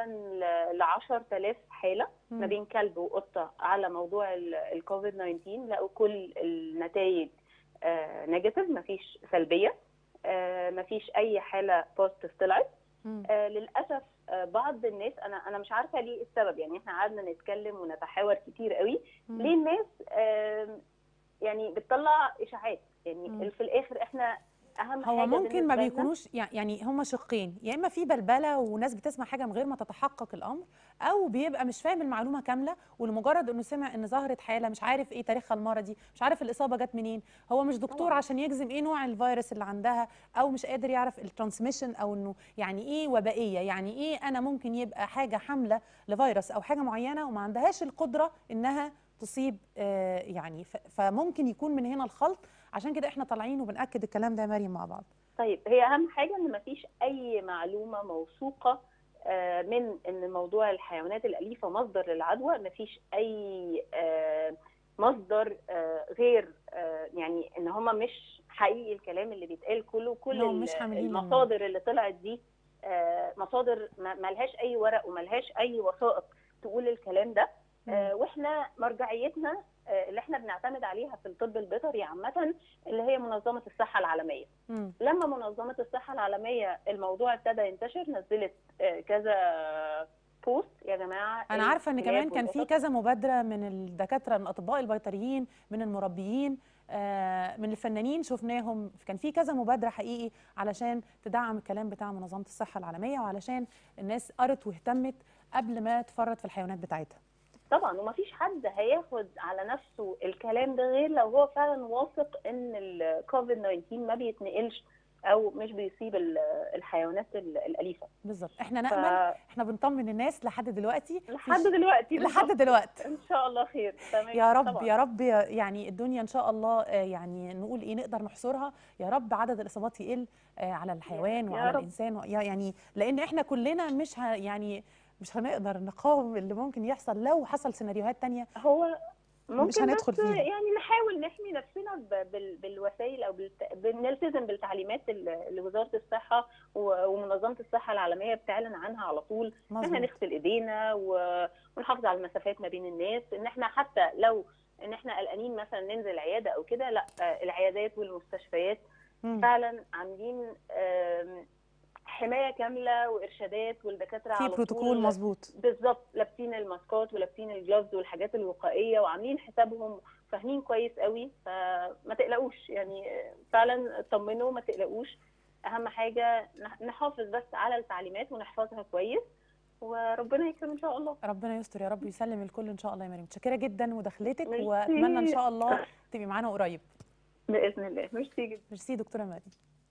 ل 10000 حالة ما مم. بين كلب وقطة على موضوع ال- الكوفيد 19 لقوا كل النتائج نيجاتيف مفيش سلبية آه، مفيش أي حالة بوزيتيف طلعت مم. آه، للاسف آه، بعض الناس انا انا مش عارفه ليه السبب يعني احنا قعدنا نتكلم ونتحاور كتير قوي مم. ليه الناس آم، يعني بتطلع اشاعات يعني مم. في الاخر احنا اهم هو حاجه ممكن ما بالنسبة لنا- بيكونوش يع- يعني هما شقين يا اما في بلبله وناس بتسمع حاجه من غير ما تتحقق الامر او بيبقى مش فاهم المعلومه كامله ولمجرد انه سمع ان ظهرت حاله مش عارف ايه تاريخها المرضي مش عارف الاصابه جت منين هو مش دكتور طبعاً. عشان يجزم ايه نوع الفيروس اللي عندها او مش قادر يعرف الترانسميشن او انه يعني ايه وبائيه يعني ايه انا ممكن يبقى حاجه حامله لفيروس او حاجه معينه وما عندهاش القدره انها تصيب آه، يعني ف- فممكن يكون من هنا الخلط عشان كده احنا طالعين وبناكد الكلام ده يا مريم مع بعض طيب هي اهم حاجه ان مفيش اي معلومه موثوقه آه، من ان موضوع الحيوانات الاليفه مصدر للعدوى مفيش اي آه، مصدر آه، غير آه، يعني ان هم مش حقيقي الكلام اللي بيتقال كله كل إنهم ال- مش حاملين المصادر اللي طلعت دي آه، مصادر ما- ملهاش اي ورق وملهاش اي وثائق تقول الكلام ده آه، واحنا مرجعيتنا آه، اللي احنا بنعتمد عليها في الطب البيطري عامه اللي هي منظمه الصحه العالميه مم. لما منظمه الصحه العالميه الموضوع ابتدى ينتشر نزلت آه، كذا بوست يا جماعه انا عارفه ان الكلاب كمان كان في والقطط كذا مبادره من الدكاتره من الاطباء البيطريين من المربيين آه، من الفنانين شفناهم كان في كذا مبادره حقيقي علشان تدعم الكلام بتاع منظمه الصحه العالميه وعلشان الناس قرت واهتمت قبل ما تفرط في الحيوانات بتاعتها طبعا ومفيش حد هياخد على نفسه الكلام ده غير لو هو فعلا واثق ان الكوفيد 19 ما بيتنقلش او مش بيصيب ال- الحيوانات ال- الاليفه بالظبط احنا ف- نامل احنا بنطمن الناس لحد دلوقتي لحد مفيش- دلوقتي لحد بالظبط. دلوقتي ان شاء الله خير تمام يا رب طبعا. يا رب يا- يعني الدنيا ان شاء الله آه، يعني نقول ايه نقدر نحصرها يا رب عدد الاصابات يقل آه، على الحيوان يا وعلى رب. الانسان و- يا- يعني لان احنا كلنا مش ه يعني مش هنقدر نقاوم اللي ممكن يحصل لو حصل سيناريوهات تانية هو ممكن هندخل بس فيها. يعني نحاول نحمي نفسنا ب- بال- بالوسائل او بالت... بنلتزم بالتعليمات ال- اللي وزاره الصحه و- ومنظمه الصحه العالميه بتعلن عنها على طول ان احنا مظبوط نغسل ايدينا و- ونحافظ على المسافات ما بين الناس ان احنا حتى لو ان احنا قلقانين مثلا ننزل عياده او كده لا آه، العيادات والمستشفيات مم. فعلا عاملين آم، حمايه كامله وارشادات والدكاتره في على بروتوكول طول مظبوط بالظبط لابسين الماسكات ولابسين الجلافز والحاجات الوقائيه وعاملين حسابهم فاهمين كويس قوي فما تقلقوش يعني فعلا اطمنوا ما تقلقوش اهم حاجه نح- نحافظ بس على التعليمات ونحفظها كويس وربنا يكرم ان شاء الله ربنا يستر يا رب ويسلم الكل ان شاء الله يا مريم متشكره جدا مداخلتك ميرسي. واتمنى ان شاء الله تبقي معانا قريب باذن الله ميرسي جدا ميرسي دكتوره مريم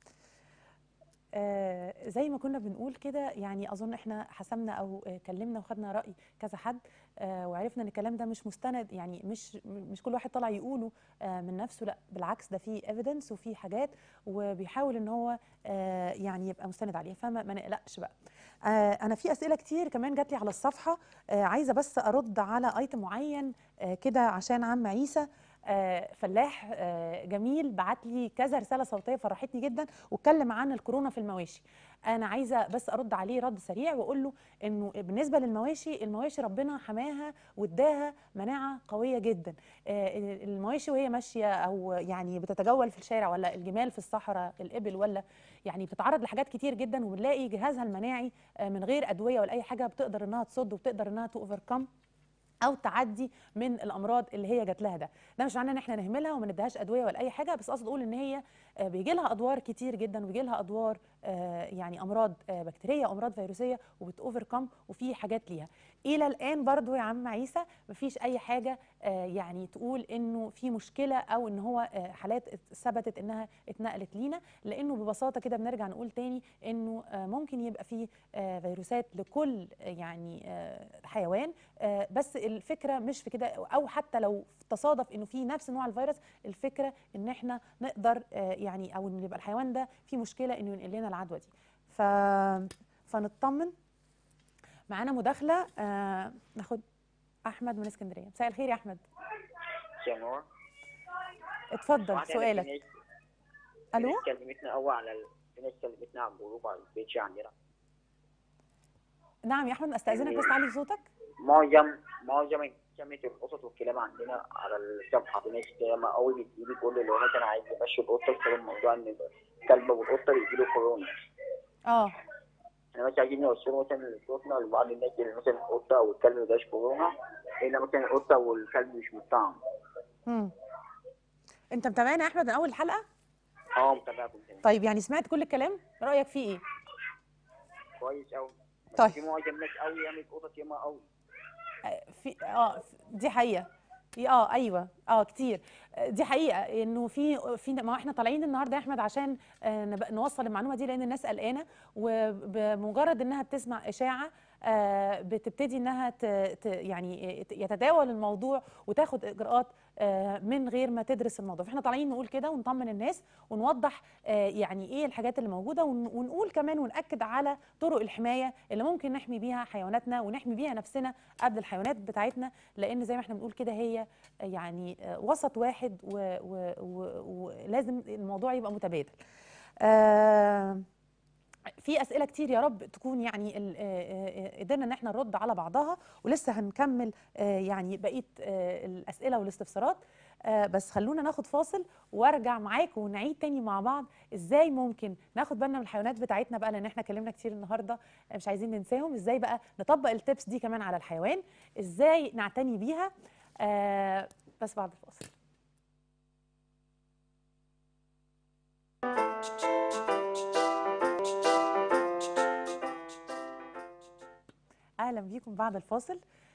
آه زي ما كنا بنقول كده يعني اظن احنا حسمنا او آه كلمنا وخدنا راي كذا حد آه وعرفنا ان الكلام ده مش مستند يعني مش مش كل واحد طلع يقوله آه من نفسه لا بالعكس ده فيه ايفيدنس وفيه حاجات وبيحاول ان هو آه يعني يبقى مستند عليها فما ما نقلقش بقى آه انا في اسئله كتير كمان جات لي على الصفحه آه عايزه بس ارد على ايتم معين آه كده عشان عم عيسى آه، فلاح آه، جميل بعت لي كذا رساله صوتيه فرحتني جدا واتكلم عن الكورونا في المواشي انا عايزه بس ارد عليه رد سريع واقول له انه بالنسبه للمواشي المواشي ربنا حماها واداها مناعه قويه جدا آه، المواشي وهي ماشيه او يعني بتتجول في الشارع ولا الجمال في الصحراء الابل ولا يعني بتتعرض لحاجات كتير جدا وبنلاقي جهازها المناعي آه، من غير ادويه ولا اي حاجه بتقدر انها تصد وبتقدر انها توفركم او تعدي من الامراض اللي هي جات لها ده ده مش معناه ان احنا نهملها وما نديهاش ادويه ولا اي حاجه بس قصد اقول ان هي آه، بيجي لها ادوار كتير جدا وبيجي لها ادوار آه، يعني امراض آه، بكتيريه امراض فيروسيه وبتوفركم وفي حاجات ليها الى الان برضو يا عم عيسى مفيش اي حاجه آه، يعني تقول انه في مشكله او ان هو آه، حالات ثبتت انها اتنقلت لينا لانه ببساطه كده بنرجع نقول تاني انه آه، ممكن يبقى في آه، فيروسات لكل آه، يعني آه، حيوان آه، بس الفكره مش في كده او حتى لو تصادف انه في نفس نوع الفيروس الفكره ان احنا نقدر آه، يعني او ان يبقى الحيوان ده في مشكله انه ينقل لنا العدوى دي ف فنطمن معانا مداخله آه، ناخد احمد من اسكندريه مساء الخير يا احمد سنور اتفضل سؤالك الو الو كلمتنا قوي على ال... في ناس كلمتنا على الجروب على البيج عندنا نعم يا احمد استاذنك بس تعلي صوتك معظم معظم جمعية القطط والكلاب عندنا على الصفحة في ناس ياما قوي بتجيلي تقول لي لو مثلا عايز يمشي القطة بسبب الموضوع ان الكلب والقطة بيجيله كورونا اه احنا مثلا عايزين نوصله مثلا لصوتنا لبعض الناس اللي مثلا القطة او الكلب ما جاش كورونا هنا مثلا القطة والكلب مش متطعم مم. انت متابعنا يا احمد من اول الحلقه اه متابعكم تاني طيب يعني سمعت كل الكلام رايك فيه ايه كويس قوي طيب. في معظم ناس قوي ياما القطط ياما قوي آه، في اه دي حقيقه في- اه ايوه اه كتير آه، دي حقيقه انه في في ما احنا طالعين النهارده يا احمد عشان آه، نب- نوصل المعلومه دي لان الناس قلقانه وبمجرد انها بتسمع اشاعه آه، بتبتدي انها ت ت يعني ت- يتداول الموضوع وتاخد اجراءات آه، من غير ما تدرس الموضوع فاحنا طالعين نقول كده ونطمن الناس ونوضح آه، يعني ايه الحاجات اللي موجوده ون- ونقول كمان وناكد على طرق الحمايه اللي ممكن نحمي بيها حيواناتنا ونحمي بيها نفسنا قبل الحيوانات بتاعتنا لان زي ما احنا بنقول كده هي يعني آه، وسط واحد و- و- و- ولازم الموضوع يبقى متبادل آه، في اسئله كتير يا رب تكون يعني ال- آه، آه، قدرنا ان احنا نرد على بعضها ولسه هنكمل آه، يعني بقيه آه، الاسئله والاستفسارات آه، بس خلونا ناخد فاصل وارجع معاكم ونعيد تاني مع بعض ازاي ممكن ناخد بالنا من الحيوانات بتاعتنا بقى لان احنا اتكلمنا كتير النهارده آه، مش عايزين ننساهم ازاي بقى نطبق التبس دي كمان على الحيوان ازاي نعتني بيها آه، بس بعد الفاصل اهلا بيكم بعد الفاصل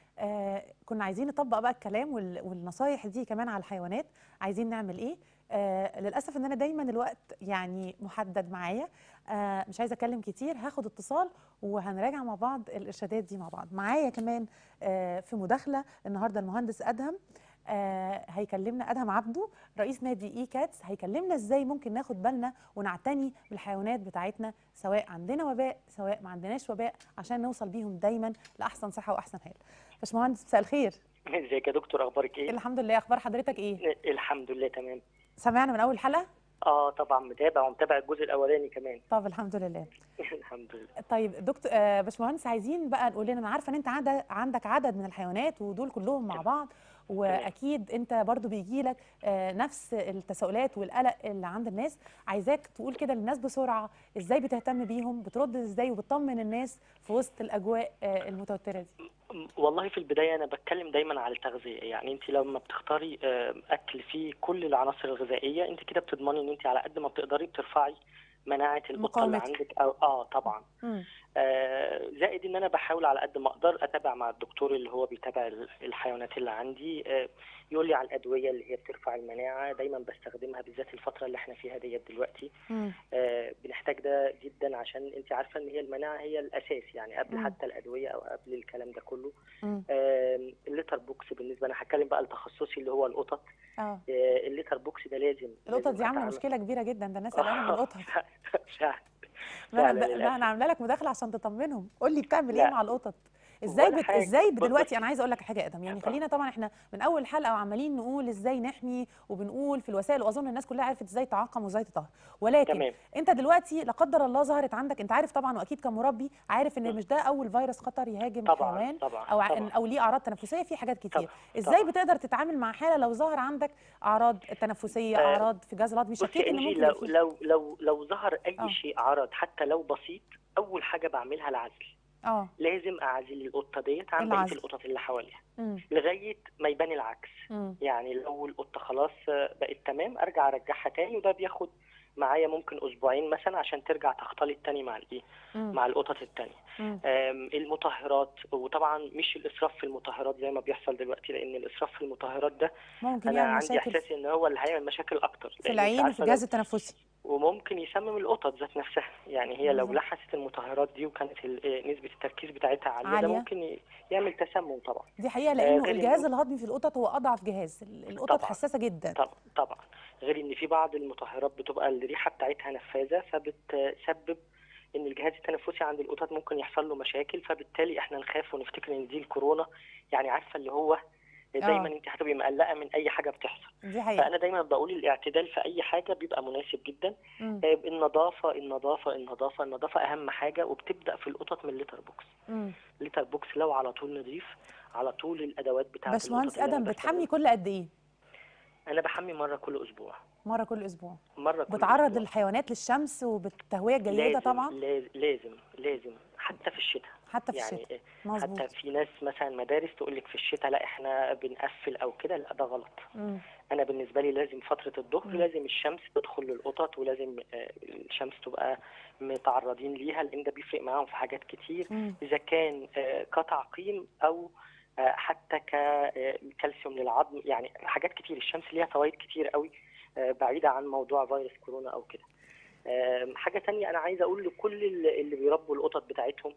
آه كنا عايزين نطبق بقى الكلام وال- والنصايح دي كمان على الحيوانات عايزين نعمل ايه آه للاسف ان انا دايما الوقت يعني محدد معايا آه مش عايزه اتكلم كتير هاخد اتصال وهنراجع مع بعض الارشادات دي مع بعض معايا كمان آه في مداخله النهارده المهندس ادهم آه هيكلمنا ادهم عبده رئيس نادي اي كاتس هيكلمنا ازاي ممكن ناخد بالنا ونعتني بالحيوانات بتاعتنا سواء عندنا وباء سواء ما عندناش وباء عشان نوصل بيهم دايما لاحسن صحه واحسن حال باشمهندس مساء الخير ازيك يا دكتور اخبارك ايه؟ الحمد لله اخبار حضرتك ايه الحمد لله تمام سمعنا من اول حلقه اه طبعا متابع ومتابع الجزء الاولاني كمان طب الحمد لله الحمد لله طيب دكتور آه باشمهندس عايزين بقى نقول لنا انا عارفه ان انت عندك عندك عدد من الحيوانات ودول كلهم مع بعض واكيد انت برضو بيجي لك آه نفس التساؤلات والقلق اللي عند الناس عايزاك تقول كده للناس بسرعه ازاي بتهتم بيهم بترد ازاي وبتطمن الناس في وسط الاجواء آه المتوتره دي م- والله في البدايه انا بتكلم دايما على التغذيه يعني انت لما بتختاري آه، اكل فيه كل العناصر الغذائيه انت كده بتضمني ان انت على قد ما بتقدري بترفعي مناعه القطه اللي مقاومتك. عندك أو اه طبعا مم. آه، زائد ان انا بحاول على قد ما اقدر اتابع مع الدكتور اللي هو بيتابع ال- الحيوانات اللي عندي آه، يقول لي على الادويه اللي هي بترفع المناعه دايما بستخدمها بالذات الفتره اللي احنا فيها ديت دلوقتي مم. آه، بنحتاج ده جدا عشان انت عارفه ان هي المناعه هي الاساس يعني قبل مم. حتى الادويه او قبل الكلام ده كله مم. آه، الليتر بوكس بالنسبه انا هتكلم بقى التخصصي اللي هو القطط اه آه، الليتر بوكس ده لازم القطط لازم دي عامله أتعامل- مشكله كبيره جدا ده الناس قلقانه من القطط فعلا ما انا فعلا ب- ما للأسف. انا عامله لك مداخله عشان تطمنهم قول لي بتعمل ايه لا. مع القطط ازاي ولا بت... حاجة. ازاي بص- دلوقتي بص. انا عايزه اقول لك حاجه يا ادم يعني طبعا. خلينا طبعا احنا من اول الحلقه وعمالين نقول ازاي نحمي وبنقول في الوسائل واظن الناس كلها عرفت ازاي تعقم وازاي تطهر ولكن تمام انت دلوقتي لا قدر الله ظهرت عندك انت عارف طبعا واكيد كمربي عارف ان م. مش ده اول فيروس خطر يهاجم طبعا الحيوان طبعا او ع- طبعا. او ليه اعراض تنفسيه في حاجات كتير طبعا. ازاي طبعا. بتقدر تتعامل مع حاله لو ظهر عندك اعراض تنفسيه آه، اعراض في جهاز الهضمي بصي شكيت ان انجي ممكن لو يبقى فيه لو لو لو ظهر اي آه. شيء عرض حتى لو بسيط اول حاجه بعملها العزل اه لازم اعزل القطه ديت عن بقيه العزل. القطط اللي حواليها مم. لغايه ما يبان العكس مم. يعني لو القطه خلاص بقت تمام ارجع ارجعها تاني وده بياخد معايا ممكن اسبوعين مثلا عشان ترجع تختلط تاني مع الايه مم. مع القطط التانية مم. آم، المطهرات وطبعا مش الاسراف في المطهرات زي ما بيحصل دلوقتي لان الاسراف في المطهرات ده ممكن انا يعمل عندي مشاكل احساس ان هو اللي هيعمل مشاكل اكتر في لأن أنت العين وفي عارفة الجهاز لو- التنفسي وممكن يسمم القطط ذات نفسها يعني هي لو بالظبط. لحست المطهرات دي وكانت ال- نسبه التركيز بتاعتها عاليه, عالية. ده ممكن ي- يعمل تسمم طبعا دي حقيقه لانه غير الجهاز إنه- الهضمي في القطط هو اضعف جهاز ال- القطط طبعاً. حساسه جدا طبعا طبعا غير ان في بعض المطهرات بتبقى الريحه بتاعتها نفاذه فبتسبب ان الجهاز التنفسي عند القطط ممكن يحصل له مشاكل فبالتالي احنا نخاف ونفتكر ان دي الكورونا يعني عارفه اللي هو دايما انت هتبقي مقلقه من اي حاجه بتحصل دي حقيقه فانا دايما بقول الاعتدال في اي حاجه بيبقى مناسب جدا مم. آه، النظافه النظافه النظافه النظافه اهم حاجه وبتبدا في القطط من الليتر بوكس مم. الليتر بوكس لو على طول نظيف على طول الادوات بتاعه باشمهندس القطط اللي ادم أنا بتحمي بستخدمها. كل قد ايه انا بحمي مره كل اسبوع مره كل اسبوع مره كل بتعرض أسبوع. الحيوانات للشمس وبالتهويه الجيده لازم طبعا لاز- لازم لازم حتى في الشتاء حتى في يعني الشتاء حتى مظبوط في ناس مثلا مدارس تقول لك في الشتاء لا احنا بنقفل او كده لا ده غلط مم. انا بالنسبه لي لازم فتره الظهر مم. لازم الشمس تدخل للقطط ولازم آه، الشمس تبقى متعرضين ليها لان ده بيفرق معاهم في حاجات كتير مم. اذا كان آه، كتعقيم او آه، حتى كالسيوم للعظم يعني حاجات كتير الشمس ليها فوائد كتير قوي آه، بعيده عن موضوع فيروس كورونا او كده آم، حاجه تانية انا عايز اقول لكل اللي اللي بيربوا القطط بتاعتهم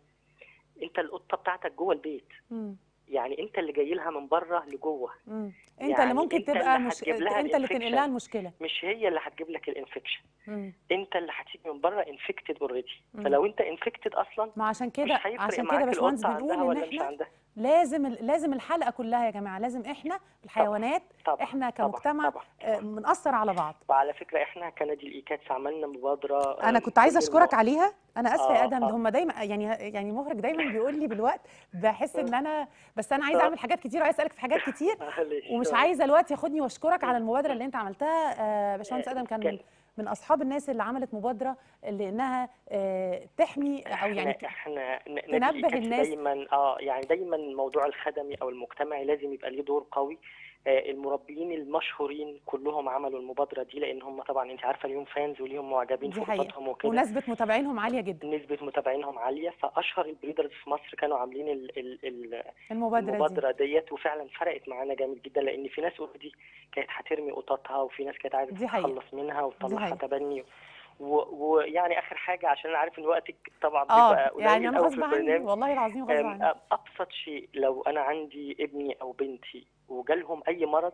انت القطه بتاعتك جوه البيت مم. يعني انت اللي جاي لها من بره لجوه مم. انت يعني اللي ممكن انت تبقى اللي مش هتجيب لها انت اللي تنقل لها الانفكشن. المشكله مش هي اللي هتجيب لك الانفكشن مم. انت اللي هتيجي من بره انفكتد اوريدي مم. فلو انت انفكتد اصلا ما عشان مش كده هيفرق عشان كده معاك باشمهندس القطه بنقول عندها ان ولا مش احنا عندها لازم لازم الحلقه كلها يا جماعه لازم احنا الحيوانات طبعا احنا طبعا كمجتمع طبعا آه، بنأثر على بعض وعلى فكره احنا كنادي الايكاتس عملنا مبادره انا آم، كنت عايزه كل اشكرك الم- عليها انا اسفه يا آه، ادم آه. هم دايما يعني يعني المخرج دايما بيقول لي بالوقت بحس ان انا بس انا عايزه آه. اعمل حاجات كتير وعايزه اسالك في حاجات كتير معلش ومش آه. عايزه الوقت ياخدني واشكرك على المبادره اللي انت عملتها آه، باشمهندس آه، ادم كان كان- من من اصحاب الناس اللي عملت مبادره لانها آه، تحمي او يعني احنا احنا ن- نادي تنبه الإيكاتس الناس. دايما اه يعني دايما الموضوع الخدمي او المجتمعي لازم يبقى ليه دور قوي آه المربيين المشهورين كلهم عملوا المبادره دي لان هم طبعا انت عارفه ليهم فانز وليهم معجبين دي في حقيقه قططهم وكده ونسبه متابعينهم عاليه جدا نسبة متابعينهم عالية فأشهر البريدرز في مصر كانوا عاملين ال ال ال المبادره, دي المبادرة ديت وفعلا فرقت معانا جامد جدا لأن في ناس اوريدي كانت هترمي قططها وفي ناس كانت عايزة دي حقيقة. تتخلص منها دي وتطلعها حقيقة. تبني و- ويعني آخر حاجة عشان أنا عارف إن وقتك طبعا اه بيبقى قليل يعني انا أوي غصب في عني البرنامج والله العظيم غصب أم، عني أبسط شيء لو أنا عندي ابني أو بنتي وجالهم أي مرض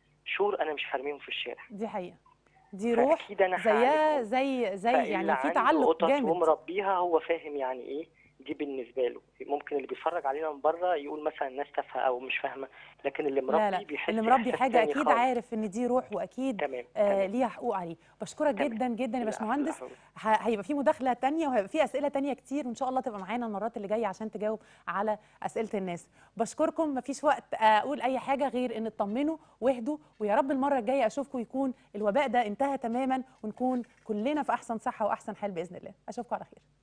شور أنا مش هرميهم في الشارع دي حقيقه دي روح فأكيد أنا زيها هعالجهم. زي زي فاللي يعني في عنده تعلق قطط جامد ومربيها هو فاهم يعني ايه دي بالنسبه له ممكن اللي بيتفرج علينا من بره يقول مثلا الناس تافهه او مش فاهمه لكن اللي مربي لا لا بيحس اللي مربي إحساس حاجه تاني اكيد خالص. عارف ان دي روح واكيد تمام آه تمام. ليها حقوق عليه بشكرك تمام. جدا جدا يا لا، باشمهندس لا حول. ه- هيبقى في مداخله تانية وهيبقى في اسئله تانية كتير وان شاء الله تبقى معانا المرات اللي جايه عشان تجاوب على اسئله الناس بشكركم مفيش وقت اقول اي حاجه غير ان اطمنوا واهدوا ويا رب المره الجايه اشوفكم يكون الوباء ده انتهى تماما ونكون كلنا في احسن صحه واحسن حال باذن الله اشوفكم على خير